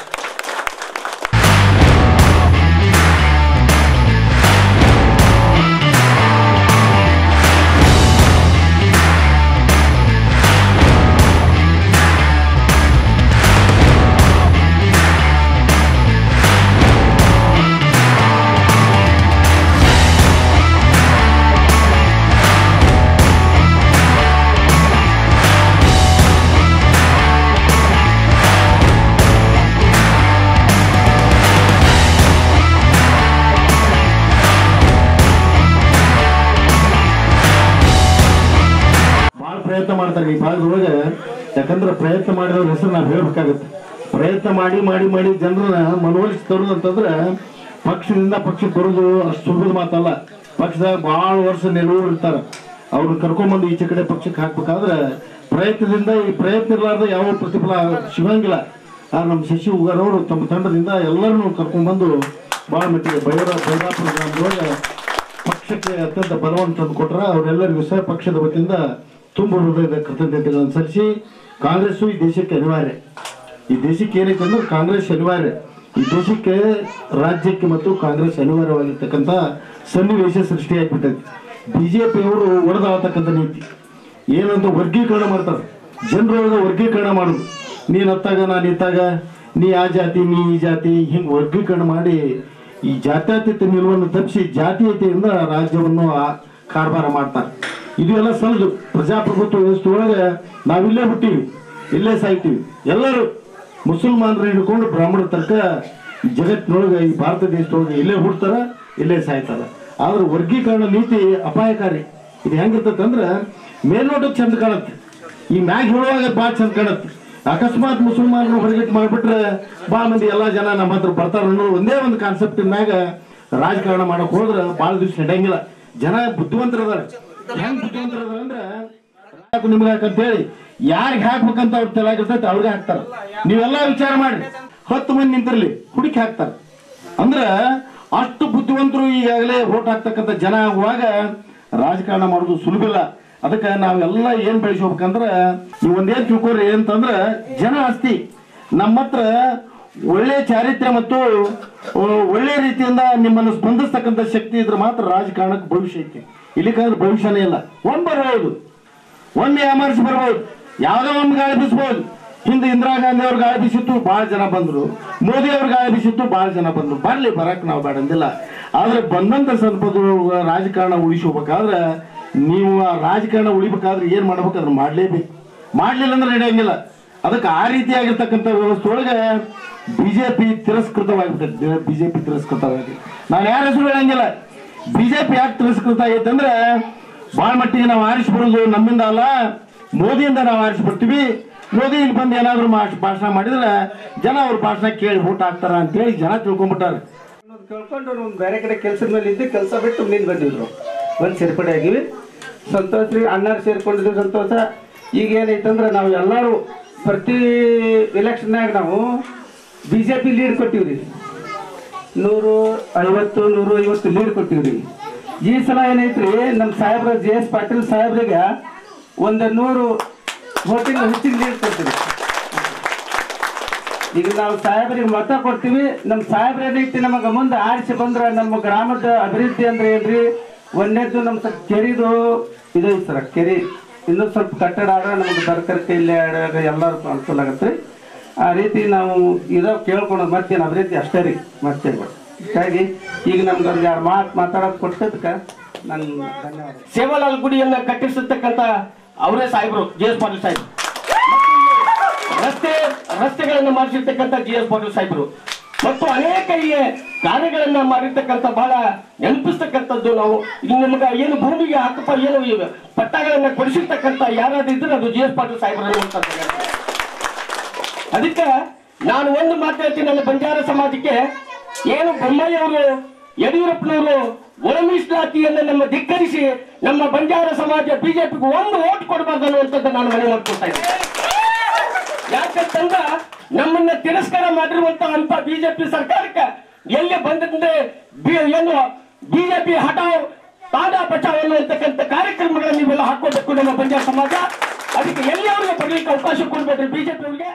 ಭಾಳ ಪ್ರಯತ್ನ ಮಾಡ್ತಾರೆ ಈ ಭಾಗದೊಳಗೆ ಯಾಕಂದ್ರೆ ಪ್ರಯತ್ನ ಮಾಡಿದವ್ರ ಹೆಸರು ನಾವು ಹೇಳ್ಬೇಕಾಗತ್ತೆ ಪ್ರಯತ್ನ ಮಾಡಿ ಮಾಡಿ ಮಾಡಿ ಜನರನ್ನ ಮನವೊಲಿಸಿ ತರೋದು ಅಂತಂದ್ರೆ ಪಕ್ಷದಿಂದ ಪಕ್ಷಕ್ಕೆ ಬರೋದು ಅಷ್ಟು ಸುಲಭದ ಮಾತಲ್ಲ ಪಕ್ಷದಾಗ ಭಾಳ ವರ್ಷ ನಿಲುವು ಇರ್ತಾರೆ ಅವ್ರನ್ನ ಕರ್ಕೊಂಬಂದು ಈಚೆ ಕಡೆ ಪಕ್ಷಕ್ಕೆ ಹಾಕ್ಬೇಕಾದ್ರೆ ಪ್ರಯತ್ನದಿಂದ ಈ ಪ್ರಯತ್ನ ಇರಲಾರ್ದ ಯಾವ ಪ್ರತಿಫಲ ಸಿಗಂಗಿಲ್ಲ ಆ ನಮ್ಮ ಶಶಿ ಉಗಾರ್ ಅವರು ತಮ್ಮ ತಂಡದಿಂದ ಎಲ್ಲರನ್ನೂ ಕರ್ಕೊಂಡ್ಬಂದು ಭಾಳ ಮಟ್ಟಿಗೆ ಬೈರ ಬೈರಾಪುರ ಗ್ರಾಮದೊಳಗೆ ಪಕ್ಷಕ್ಕೆ ಅತ್ಯಂತ ಬಲವನ್ನು ತಂದು ಕೊಟ್ರ ಅವರೆಲ್ಲರಿಗೂ ಸಹ ಪಕ್ಷದ ವತಿಯಿಂದ ತುಂಬ ಹೃದಯದ ಕೃತಜ್ಞತೆಗಳನ್ನು ಸಲ್ಲಿಸಿ ಕಾಂಗ್ರೆಸ್ಸು ಈ ದೇಶಕ್ಕೆ ಅನಿವಾರ್ಯ ಈ ದೇಶಕ್ಕೆ ಏನೈತೆ ಅಂದ್ರೆ ಕಾಂಗ್ರೆಸ್ ಅನಿವಾರ್ಯ ಈ ದೇಶಕ್ಕೆ ರಾಜ್ಯಕ್ಕೆ ಮತ್ತು ಕಾಂಗ್ರೆಸ್ ಅನಿವಾರ್ಯವಾಗಿರ್ತಕ್ಕಂಥ ಸನ್ನಿವೇಶ ಸೃಷ್ಟಿಯಾಗ್ಬಿಟ್ಟೈತಿ ಬಿಜೆಪಿಯವರು ಒಡೆದಾಳ್ತಕ್ಕಂಥ ನೀತಿ ಏನಂತ ವರ್ಗೀಕರಣ ಮಾಡ್ತಾರೆ ಜನರೊಳಗೆ ವರ್ಗೀಕರಣ ಮಾಡುದು ನೀನ್ ಹತ್ತಾಗ ನಾನು ಇತ್ತಾಗ ನೀ ಆ ಜಾತಿ ನೀ ಈ ಜಾತಿ ಹಿಂಗೆ ವರ್ಗೀಕರಣ ಮಾಡಿ ಈ ಜಾತ್ಯತೀತ ನಿಲುವನ್ನು ತಪ್ಪಿಸಿ ಜಾತೀಯತೆಯಿಂದ ರಾಜ್ಯವನ್ನು ಆ- ಕಾರ್ಬಾರ ಮಾಡ್ತಾರೆ ಇದು ಎಲ್ಲ ಸಲದು ಪ್ರಜಾಪ್ರಭುತ್ವ ವ್ಯವಸ್ಥೆ ಒಳಗೆ ನಾವಿಲ್ಲೇ ಹುಟ್ಟಿವಿ ಇಲ್ಲೇ ಸಾಯ್ತೀವಿ ಎಲ್ಲರೂ ಮುಸಲ್ಮಾನರು ಹಿಡ್ಕೊಂಡು ಬ್ರಾಹ್ಮಣರ ತನಕ ಈ ಜಗತ್ತಿನೊಳಗೆ ಈ ಭಾರತ ದೇಶದೊಳಗೆ ಇಲ್ಲೇ ಹುಡ್ತಾರ ಇಲ್ಲೇ ಸಾಯ್ತಾರ ಆದ್ರೆ ವರ್ಗೀಕರಣ ನೀತಿ ಅಪಾಯಕಾರಿ ಇದು ಹೆಂಗಿರ್ತೈತೆ ಅಂದ್ರೆ ಮೇಲ್ನೋಟಕ್ಕೆ ಚಂದ ಕಾಣುತ್ತೆ ಈ ಮ್ಯಾಗ್ ಹೇಳುವಾಗ ಭಾಳ ಚಂದ ಕಾಣುತ್ತೆ ಅಕಸ್ಮಾತ್ ಮುಸಲ್ಮಾನರು ಹೊರಗಿಟ್ಟು ಮಾಡ್ಬಿಟ್ರೆ ಭಾಳ ಮಂದಿ ಎಲ್ಲಾ ಜನ ನಮ್ಮ ಹತ್ರ ಬರ್ತಾರ ಅನ್ನೋ ಒಂದೇ ಒಂದು ಕಾನ್ಸೆಪ್ಟ್ ಮ್ಯಾಗ ರಾಜಕಾರಣ ಮಾಡಕ್ ಹೋದ್ರೆ ಭಾಳ ದಿವಸ ನಡೆಯಂಗಿಲ್ಲ ಜನ ಬುದ್ಧಿವಂತರದಾರ ಹೆಂಗ್ ಬುದ್ಧಿವಂತರದಾರ ಅಂದ್ರೆ ಹಾಕು ನಿಮ್ಗೆ ಹಾಕಂತ ಹೇಳಿ ಯಾರಿಗೆ ಹಾಕ್ಬೇಕಂತ ಅವ್ರ ತಲೆಯಾಗಿರ್ತೈತೆ ಅವ್ರಿಗೆ ಹಾಕ್ತಾರ ನೀವೆಲ್ಲ ವಿಚಾರ ಮಾಡಿ ಹತ್ತು ಮಂದಿ ನಿಂತಿರ್ಲಿ ಹುಡುಕಿ ಹಾಕ್ತಾರ ಅಂದ್ರ ಅಷ್ಟು ಬುದ್ಧಿವಂತರು ಈಗಾಗಲೇ ವೋಟ್ ಹಾಕ್ತಕ್ಕಂಥ ಜನ ಆಗುವಾಗ ರಾಜಕಾರಣ ಮಾಡೋದು ಸುಲಭ ಇಲ್ಲ ಅದಕ್ಕೆ ನಾವೆಲ್ಲ ಏನ್ ಬೆಳೆಸ್ಬೇಕಂದ್ರ ನೀವು ಒಂದೇನ್ ತಿಳ್ಕೊರಿ ಅಂತಂದ್ರ ಜನ ಆಸ್ತಿ ನಮ್ಮ ಹತ್ರ ಒಳ್ಳೆ ಚಾರಿತ್ರ್ಯ ಮತ್ತು ಆ, ಒಳ್ಳೆ ರೀತಿಯಿಂದ ನಿಮ್ಮನ್ನು ಸ್ಪಂದಿಸ್ತಕ್ಕಂಥ ಶಕ್ತಿ ಇದ್ರೆ ಮಾತ್ರ ರಾಜಕಾರಣಕ್ಕೆ ಭವಿಷ್ಯ ಐತಿ ಇಲ್ಲಿಕಂದ್ರೆ ಭವಿಷ್ಯನೇ ಇಲ್ಲ ಒಂದ್ ಬರ್ಬೋದು ಒಮ್ಮೆ ಯಾಮರ್ಸಿ ಬರ್ಬೋದು ಯಾವ್ದೋ ಒಮ್ಮೆ ಗಾಳಿ ಬೀಸ್ಬೋದು ಹಿಂದೆ ಇಂದಿರಾ ಗಾಂಧಿ ಅವ್ರ ಗಾಳಿ ಬೀಸಿತ್ತು ಬಹಳ ಜನ ಬಂದ್ರು ಮೋದಿ ಅವ್ರ ಗಾಳಿ ಬೀಸಿತ್ತು ಬಹಳ ಜನ ಬಂದ್ರು ಬರ್ಲಿ ಬರಕ್ ನಾವು ಬೇಡಂದಿಲ್ಲ ಆದ್ರೆ ಬಂದಂತ ಸಂದರ್ಭದೊಳಗ ರಾಜಕಾರಣ ಉಳಿಸ್ಕೋಬೇಕಾದ್ರೆ ನೀವು ಆ ರಾಜಕಾರಣ ಉಳಿಬೇಕಾದ್ರೆ ಏನ್ ಮಾಡ್ಬೇಕು ಅದನ್ನ ಮಾಡ್ಲೇಬೇಕು ಮಾಡ್ಲಿಲ್ಲ ಅಂದ್ರೆ ನಡೆಯಂಗಿಲ್ಲ ಅದಕ್ಕೆ ಆ ರೀತಿಯಾಗಿರ್ತಕ್ಕಂಥ ವ್ಯವಸ್ಥೆ ಒಳಗೆ ಬಿಜೆಪಿ ತಿರಸ್ಕೃತವಾಗಿಬಿಟ್ಟೈತೆ ಬಿಜೆಪಿ ತಿರಸ್ಕೃತವಾಗಿ ನಾನು ಯಾರ ಹೆಸರು ಹೇಳಂಗಿಲ್ಲ ಬಿಜೆಪಿ ಯಾಕೆ ತಿರಸ್ಕೃತ ಆಗೈತೆ ಅಂದ್ರೆ ಬಾಳ್ ಮಟ್ಟಿಗೆ ನಾವು ಆರಿಸಿ ಬರೋದು ನಮ್ಮಿಂದ ಅಲ್ಲ ಮೋದಿಯಿಂದ ನಾವು ಆರಿಸಿ ಬರ್ತೀವಿ ಮೋದಿ ಇಲ್ಲಿ ಬಂದು ಏನಾದ್ರು ಮಾಡ್- ಭಾಷಣ ಮಾಡಿದ್ರೆ ಜನ ಅವ್ರ ಭಾಷಣ ಕೇಳಿ ಊಟ ಹಾಕ್ತಾರ ಅಂತೇಳಿ ಜನ ತಿಳ್ಕೊಂಬಿಟ್ಟಾರೆ ಅನ್ನೋದು ಕೇಳ್ಕೊಂಡು ಒಂದು ಬೇರೆ ಕಡೆ ಕೆಲಸದ ಮೇಲೆ ಇದ್ದು ಕೆಲಸ ಬಿಟ್ಟು ನಿಂತು ಬಂದಿದ್ರು ಒಂದು ಸೇರ್ಪಡೆ ಆಗಿವಿ ಸಂತೋಷ ರೀ ಅಣ್ಣಾರು ಸೇರ್ಕೊಂಡಿದ್ವಿ ಸಂತೋಷ ಈಗ ಏನೈತಂದ್ರೆ ನಾವು ಎಲ್ಲರೂ ಪ್ರತಿ ಎಲೆಕ್ಷನ್ನಾಗ ನಾವು ಬಿ ಜೆ ಪಿ ಲೀಡ್ ಕೊಟ್ಟಿವ್ರಿ ನೂರು ಐವತ್ತು ನೂರು ಐವತ್ತು ಲೀಡ್ ಕೊಟ್ಟಿವ್ರಿ ಈ ಸಲ ಏನೈತ್ರಿ ನಮ್ಮ ಸಾಹೇಬ್ರ ಜೆ ಎಸ್ ಪಾಟೀಲ್ ಸಾಹೇಬ್ರಿಗೆ ಒಂದು ನೂರು ವೋಟಿಂಗ್ ಹೆಚ್ಚಿನ ಲೀಡ್ ಕೊಡ್ತೀವಿ ಈಗ ನಾವು ಸಾಹೇಬರಿಗೆ ಮತ ಕೊಡ್ತೀವಿ ನಮ್ಮ ಸಾಹೇಬ್ರ ಏನೈತಿ ನಮಗೆ ಮುಂದೆ ಆರಿಸಿ ಬಂದ್ರ ನಮ್ಮ ಗ್ರಾಮದ ಅಭಿವೃದ್ಧಿ ಅಂದ್ರೆ ಏನ್ರಿ ಒಂದೇದ್ದು ನಮ್ಮ ಸ್ವಲ್ಪ ಕೆರಿದು ಇದು ಐತಿ ಸರ್ ಕೆರಿ ಇನ್ನೂ ಸ್ವಲ್ಪ ಕಟ್ಟಡ ಆದ್ರೆ ನಮಗೆ ತರಕಾರಿ ಕೈಲಿ ಆಡಾಗ ಎಲ್ಲರಿಗೂ ಅನುಕೂಲ ಆಗತ್ತೆ ಆ ರೀತಿ ನಾವು ಇದೋ ಕೇಳ್ಕೊಳೋದು ಮತ್ತೇನು ಅಭಿವೃದ್ಧಿ ಅಷ್ಟೇ ರೀ ಮತ್ತೇನು ಬೇಡ. ಹೀಗಾಗಿ ಈಗ ನಮ್ಗೆ ಒಂದು ಎರಡು ಮಾತು ಮಾತಾಡೋದು ಕೊಟ್ಟದಕ್ಕೆ ನನ್ನ ಧನ್ಯವಾದ ಸೇವಾಲಾಲ್ ಗುಡಿಯನ್ನ ಕಟ್ಟಿಸಿರ್ತಕ್ಕಂತ ಅವರೇ ಸಾಹೇಬರು ಜಿ ಎಸ್ ಪಾಟೀಲ್ ಸಾಹೇಬ್ ರಸ್ತೆ ರಸ್ತೆಗಳನ್ನ ಮಾಡಿಸಿರ್ತಕ್ಕಂಥ ಜಿ ಎಸ್ ಪಾಟೀಲ್ ಸಾಹೇಬರು ಮತ್ತು ಅನೇಕ ಈ ಕಾರ್ಯಗಳನ್ನ ಮಾಡಿರ್ತಕ್ಕಂಥ ಬಹಳ ನೆನಪಿಸ್ತಕ್ಕಂಥದ್ದು ನಾವು ಈಗ ನಿಮ್ಗೆ ಏನು ಭೂಮಿಗೆ ಹಕ್ಕಪ್ಪ ಏನು ಇವೆ ಪಟ್ಟಗಳನ್ನ ಕೊಡಿಸಿರ್ತಕ್ಕಂಥ ಯಾರಾದ್ರೂ ಇದ್ರೆ ಅದು ಜಿ ಎಸ್ ಪಾಟೀಲ್ ಸಾಹೇಬರು ಅನ್ನುವಂಥದ್ದು ಅದಕ್ಕೆ ನಾನು ಒಂದು ಮಾತು ಹೇಳ್ತೀನಿ ನನ್ನ ಬಂಜಾರ ಸಮಾಜಕ್ಕೆ ಏನು ಬೊಮ್ಮಾಯಿ ಅವರು ಯಡಿಯೂರಪ್ಪನವರು ಒಳ ಮೀಸಲಾತಿಯನ್ನು ನಮ್ಮ ಧಿಕ್ಕರಿಸಿ ನಮ್ಮ ಬಂಜಾರ ಸಮಾಜ ಬಿಜೆಪಿಗೆ ಒಂದು ಓಟ್ ಕೊಡಬಾರ್ದು ಅನ್ನುವಂಥದ್ದು ನಾನು ಮನೆ ಮಾಡ್ಕೊಳ್ತಾ ಇದ್ದೀನಿ ಯಾಕಂತಂದ್ರ ನಮ್ಮನ್ನ ತಿರಸ್ಕಾರ ಮಾಡಿರುವಂತ ಅಂತ ಬಿಜೆಪಿ ಸರ್ಕಾರಕ್ಕೆ ಎಲ್ಲಿ ಬಂದಂದ್ರೆ ಬಿ- ಏನು ಬಿಜೆಪಿ ಹಠಾವ್ ತಾಡಾ ಬಚಾವ್ ಅನ್ನುವಂತಕ್ಕಂಥ ಕಾರ್ಯಕ್ರಮಗಳನ್ನು ನೀವೆಲ್ಲ ಹಾಕೋಬೇಕು ನಮ್ಮ ಬಂಜಾರ ಸಮಾಜ ಅದಕ್ಕೆ ಎಲ್ಲಿ ಅವ್ರಿಗೆ ಬರ್ಲಿಕ್ಕೆ ಅವಕಾಶ ಕೊಡ್ಬೇಡ್ರಿ ಬಿಜೆಪಿ ಅವ್ರಿಗೆ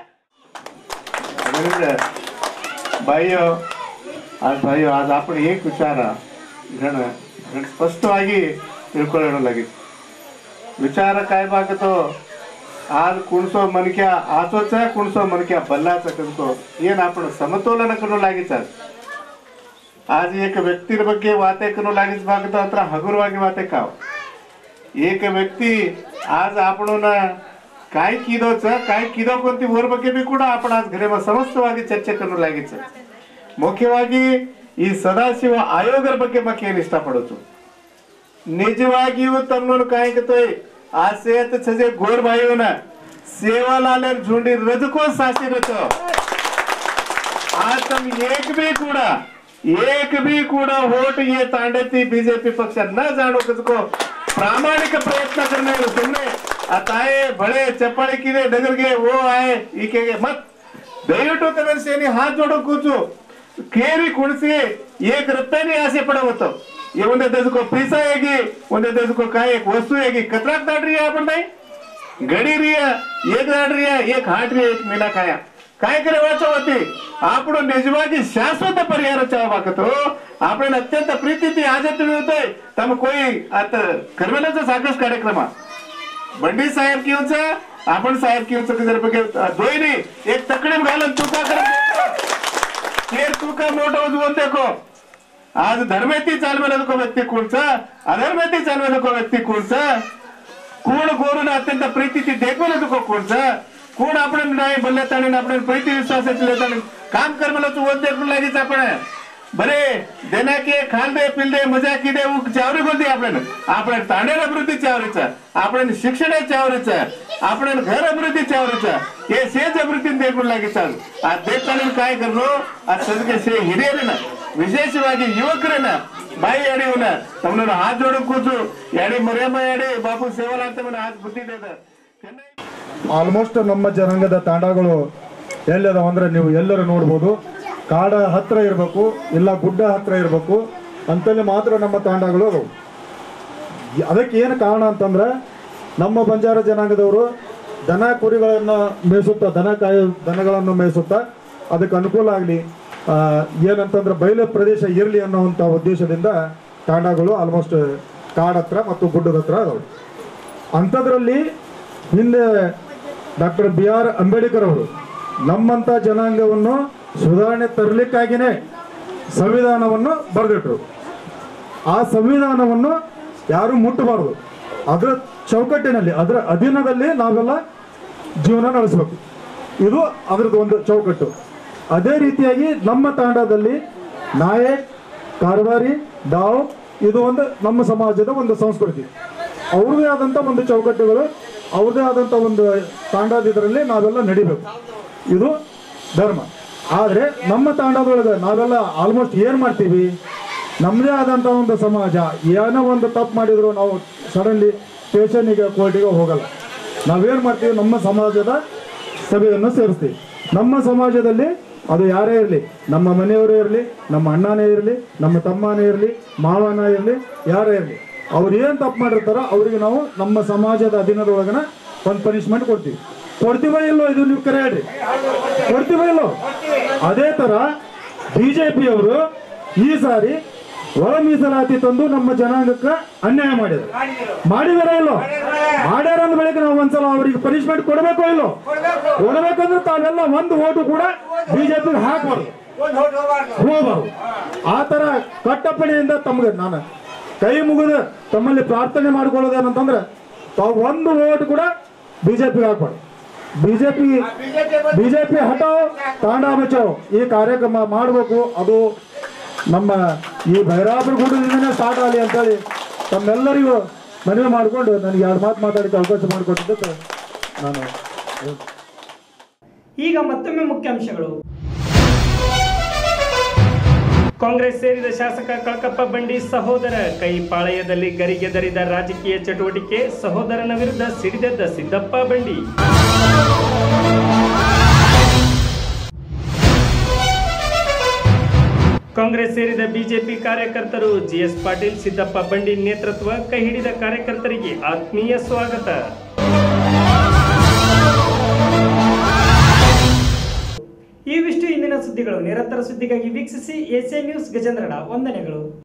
भाइयों आज भाइयों आज आपण एक विचार घण घण स्पष्टವಾಗಿ ತಿಳ್ಕೊಳ್ಳೋಲಾಗಿತ್ತು ವಿಚಾರ काय बागतो आज कुणसो मनक्या आचोचा कुणसो मनक्या बल्लाचा कनको ಏನ್ आपण ಸಮತೋಲನ ಕನ್ನೋಲಾಗಿತ್ತ आज एक व्यक्तीर ಬಗ್ಗೆ ವಾತೆ ಕನ್ನೋಲಾಗಿಸ್ ಬಾಗतो ಹತ್ರ ಹಗುರವಾಗಿ ವಾತೆ ಕಾವ್ एक व्यक्ती आज आपण काय ಕಿದೋच काय ಕಿದೋಕೊಂತಿ ಊರ ಬಗ್ಗೆ ಬಿ ಕೂಡ आपण आज घरे ಸಮಸ್ತವಾಗಿ ಚರ್ಚೆ ಕನ್ನೋಲಾಗಿತ್ತು ಮುಖ್ಯವಾಗಿ ಈ ಸದಾಶಿವ ಆಯೋಗದ ಬಗ್ಗೆ ಬಗ್ಗೆ ಏನು ಇಷ್ಟಪಡೋದು ನಿಜವಾಗಿಯೂ ತಮ್ಮನ್ನು ಕಾಯಕತೋಯ್ ಆ ಸೇತ ಸಜೆ ಗೋರ್ ಭಾಯಿವನ ಸೇವಾಲಾಲರ್ झुंडी रजको सासी रचो आज तम एक भी कूड़ा एक भी कूड़ा वोट ये तांडती बीजेपी पक्ष न जाणो कसको प्रामाणिक प्रयत्न करने सुनने अताए बड़े चप्पड़े किरे डगर गए वो आए ಈಕೆಗೆ ಮತ್ ದಯವಿಟ್ಟು ತಮ್ಮ ಸೇನೆ हाथ जोड़ो ಕೂಚು ಕೇರಿ ಕುಣಿಸಿ ಏಕ್ ರೂಪಾಯಿ ಆಸೆ ಪಡವತ್ತು ये ಒಂದೇ दस पैसा आएगी ಒಂದೇ दस को काय एक वस्तु आएगी कतरा दाड़ रही है आपण नाही गडी रिया एक दाड रिया एक हाट रिया एक मीना खाया काय करे वाचवती आपण ನಿಜವಾಗಿ ಶಾಶ್ವತ ಪರಿಹಾರ ಚಾವಾಕತ್ತು आपण अत्यंत ಪ್ರೀತಿ आज ತಿಳಿಯುತ್ತೆ ತಮ್ಮ कोई आता कर्मलाचा साकस कार्यक्रम बंडी साहेब किंच आपण साहेब किंच जर बघे दोयनी एक तकडे घालून तुका करत केर तुका मोठं उजवून देखो आज धर्मेती चालवेला नको व्यक्ती कोणचा अधर्मेती चालवेला नको व्यक्ती कोणचा कोण गोरून अत्यंत प्रीतीची देखभाल नको कोणचा कोण आपण नाही बोलल्यात आणि आपण प्रीती विश्वासाची लेतानी काम करमलाच ओत देखून लागेच आपण बरे देना के खाल दे पिल दे मजा की दे उक चावरी बोलते आपण आपण तांडेर अभिवृद्धी चावरीचा आपण शिक्षण चावरीचा आपण घर अभिवृद्धी चावरीचा हे सेज अभिवृद्धी देखून लागेच ಆ ದೇಶದಲ್ಲಿ काय करलो आज ಸದಕ್ಕೆ ಸೇ ಹಿರಿಯರನ್ನ ವಿಶೇಷವಾಗಿ ಯುವಕರನ್ನ ಬಾಯಿ ಎಳೆಯವನ್ನ ತಮ್ಮನ್ನ ಹಾತ್ ಜೋಡ ಕೂತು ಎಡಿ ಮರಿಯಮ್ಮ ಎಡಿ ಬಾಪು ಸೇವಲ ಅಂತ ಹಾತ್ ಬುದ್ಧಿದೆ ಆಲ್ಮೋಸ್ಟ್ ನಮ್ಮ ಜನಾಂಗದ ತಾಂಡಗಳು ಎಲ್ಲದಾವ ಅಂದ್ರೆ ನೀವು ಎಲ್ಲರೂ ನೋಡ್ಬೋದು ಕಾಡ ಹತ್ರ ಇರಬೇಕು ಇಲ್ಲ ಗುಡ್ಡ ಹತ್ರ ಇರಬೇಕು ಅಂತಲ್ಲಿ ಮಾತ್ರ ನಮ್ಮ ತಾಂಡಗಳು ಅದಾವು ಈ- ಅದಕ್ಕೆ ಏನು ಕಾರಣ ಅಂತಂದ್ರೆ ನಮ್ಮ ಬಂಜಾರ ಜನಾಂಗದವರು ದನ ಕುರಿಗಳನ್ನು ಮೇಯಿಸುತ್ತಾ ದನ ಕಾಯ ದನಗಳನ್ನು ಮೇಯಿಸುತ್ತಾ ಅದಕ್ಕೆ ಅನುಕೂಲ ಆಗಲಿ ಏನಂತಂದ್ರೆ ಬಯಲು ಪ್ರದೇಶ ಇರಲಿ ಅನ್ನೋವಂಥ ಉದ್ದೇಶದಿಂದ ತಾಂಡಗಳು ಆಲ್ಮೋಸ್ಟ್ ಕಾಡ್ ಹತ್ರ ಮತ್ತು ಗುಡ್ಡದ ಹತ್ರ ಅದಾವೆ ಅಂಥದ್ರಲ್ಲಿ ಹಿಂದೆ ಡಾಕ್ಟರ್ ಬಿ ಆರ್ ಅಂಬೇಡ್ಕರ್ ಅವರು ನಮ್ಮಂಥ ಜನಾಂಗವನ್ನು ಸುಧಾರಣೆ ತರಲಿಕ್ಕಾಗಿಯೇ ಸಂವಿಧಾನವನ್ನು ಬರೆದಿಟ್ರು ಆ ಸಂವಿಧಾನವನ್ನು ಯಾರು ಮುಟ್ಟಬಾರದು ಅದರ ಚೌಕಟ್ಟಿನಲ್ಲಿ ಅದರ ಅಧೀನದಲ್ಲಿ ನಾವೆಲ್ಲ ಜೀವನ ನಡೆಸಬೇಕು ಇದು ಅದರದ್ದು ಒಂದು ಚೌಕಟ್ಟು ಅದೇ ರೀತಿಯಾಗಿ ನಮ್ಮ ತಾಂಡದಲ್ಲಿ ನಾಯಕ್ ಕಾರವಾರಿ ಡಾವ್ ಇದು ಒಂದು ನಮ್ಮ ಸಮಾಜದ ಒಂದು ಸಂಸ್ಕೃತಿ ಅವ್ರದೇ ಆದಂಥ ಒಂದು ಚೌಕಟ್ಟುಗಳು ಅವ್ರದೇ ಆದಂಥ ಒಂದು ತಾಂಡಾದಿದ್ರಲ್ಲಿ ನಾವೆಲ್ಲ ನಡಿಬೇಕು ಇದು ಧರ್ಮ ಆದರೆ ನಮ್ಮ ತಾಂಡದೊಳಗೆ ನಾವೆಲ್ಲ ಆಲ್ಮೋಸ್ಟ್ ಏನು ಮಾಡ್ತೀವಿ ನಮ್ಮದೇ ಆದಂಥ ಒಂದು ಸಮಾಜ ಏನೋ ಒಂದು ತಪ್ಪು ಮಾಡಿದ್ರು ನಾವು ಸಡನ್ಲಿ ಸ್ಟೇಷನ್ನಿಗೆ ಕೋರ್ಟಿಗೆ ಹೋಗಲ್ಲ ನಾವೇನು ಮಾಡ್ತೀವಿ ನಮ್ಮ ಸಮಾಜದ ಸಭೆಯನ್ನು ಸೇರಿಸ್ತೀವಿ ನಮ್ಮ ಸಮಾಜದಲ್ಲಿ ಅದು ಯಾರೇ ಇರಲಿ ನಮ್ಮ ಮನೆಯವರೇ ಇರಲಿ ನಮ್ಮ ಅಣ್ಣನೇ ಇರಲಿ ನಮ್ಮ ತಮ್ಮನೇ ಇರಲಿ ಮಾವನ ಇರಲಿ ಯಾರೇ ಇರಲಿ ಅವ್ರು ಏನು ತಪ್ಪು ಮಾಡಿರ್ತಾರೋ ಅವರಿಗೆ ನಾವು ನಮ್ಮ ಸಮಾಜದ ಅಧೀನದೊಳಗನ ಒಂದು ಪನಿಷ್ಮೆಂಟ್ ಕೊಡ್ತೀವಿ ಕೊಡ್ತೀವ ಇಲ್ಲೋ ಇದು ನೀವು ಕರೆ ಹೇಳ್ರಿ ಕೊಡ್ತೀವ ಇಲ್ಲೋ ಅದೇ ತರ ಬಿಜೆಪಿಯವರು ಈ ಸಾರಿ ಒಳ ಮೀಸಲಾತಿ ತಂದು ನಮ್ಮ ಜನಾಂಗಕ್ಕೆ ಅನ್ಯಾಯ ಮಾಡಿದ್ರು ಮಾಡಿದಾರ ಇಲ್ಲೋ ಮಾಡ್ಯಾರ ಅಂದ ಬಳಿಕ ನಾವು ಒಂದ್ಸಲ ಅವರಿಗೆ ಪನಿಷ್ಮೆಂಟ್ ಕೊಡಬೇಕೋ ಇಲ್ಲೋ ಕೊಡಬೇಕಂದ್ರೆ ತಾವೆಲ್ಲ ಒಂದು ಓಟು ಕೂಡ ಬಿಜೆಪಿಗೆ ಹಾಕಬಾರ್ದು ಹೋಗಬಾರ್ದು ಆ ತರ ಕಟ್ಟಪ್ಪಣೆಯಿಂದ ತಮ್ಗೆ ನಾನು ಕೈ ಮುಗಿದು ತಮ್ಮಲ್ಲಿ ಪ್ರಾರ್ಥನೆ ಮಾಡ್ಕೊಳ್ಳೋದೇನಂತಂದ್ರೆ ತಾವು ಒಂದು ಓಟ್ ಕೂಡ ಬಿಜೆಪಿಗೆ ಹಾಕ್ಬಾರ್ದು ಬಿಜೆಪಿ ಬಿಜೆಪಿ ಹಟಾವ್ ತಾಂಡ ಬಚಾವ್ ಈ ಕಾರ್ಯಕ್ರಮ ಮಾಡಬೇಕು ಅದು ನಮ್ಮ ಈ ಭೈರಾಪುರ ಗುಡ್ಡದಿಂದನೇ ಸ್ಟಾರ್ಟ್ ಆಗಲಿ ಅಂತೇಳಿ ತಮ್ಮೆಲ್ಲರಿಗೂ ಮನವಿ ಮಾಡಿಕೊಂಡು ನನಗೆ ಎರಡು ಮಾತು ಮಾತಾಡಕ್ಕೆ ಅವಕಾಶ ಮಾಡಿಕೊಟ್ಟಿದ್ದಕ್ಕೆ ನಾನು ಈಗ ಮತ್ತೊಮ್ಮೆ ಮುಖ್ಯಾಂಶಗಳು ಕಾಂಗ್ರೆಸ್ ಸೇರಿದ ಶಾಸಕ ಕಳಕಪ್ಪ ಬಂಡಿ ಸಹೋದರ ಕೈ ಪಾಳಯದಲ್ಲಿ ಗರಿಗೆದರಿದ ರಾಜಕೀಯ ಚಟುವಟಿಕೆ ಸಹೋದರನ ವಿರುದ್ಧ ಸಿಡಿದೆದ್ದ ಸಿದ್ದಪ್ಪ ಬಂಡಿ ಕಾಂಗ್ರೆಸ್ ಸೇರಿದ ಬಿಜೆಪಿ ಕಾರ್ಯಕರ್ತರು ಜಿಎಸ್ ಪಾಟೀಲ್ ಸಿದ್ದಪ್ಪ ಬಂಡಿ ನೇತೃತ್ವ ಕೈ ಹಿಡಿದ ಕಾರ್ಯಕರ್ತರಿಗೆ ಆತ್ಮೀಯ ಸ್ವಾಗತ ಇವಿಷ್ಟು ಇಂದಿನ ಸುದ್ದಿಗಳು ನಿರಂತರ ಸುದ್ದಿಗಾಗಿ ವೀಕ್ಷಿಸಿ ಎಸ್ಎ ನ್ಯೂಸ್ ಗಜೇಂದ್ರಡ ವಂದನೆಗಳು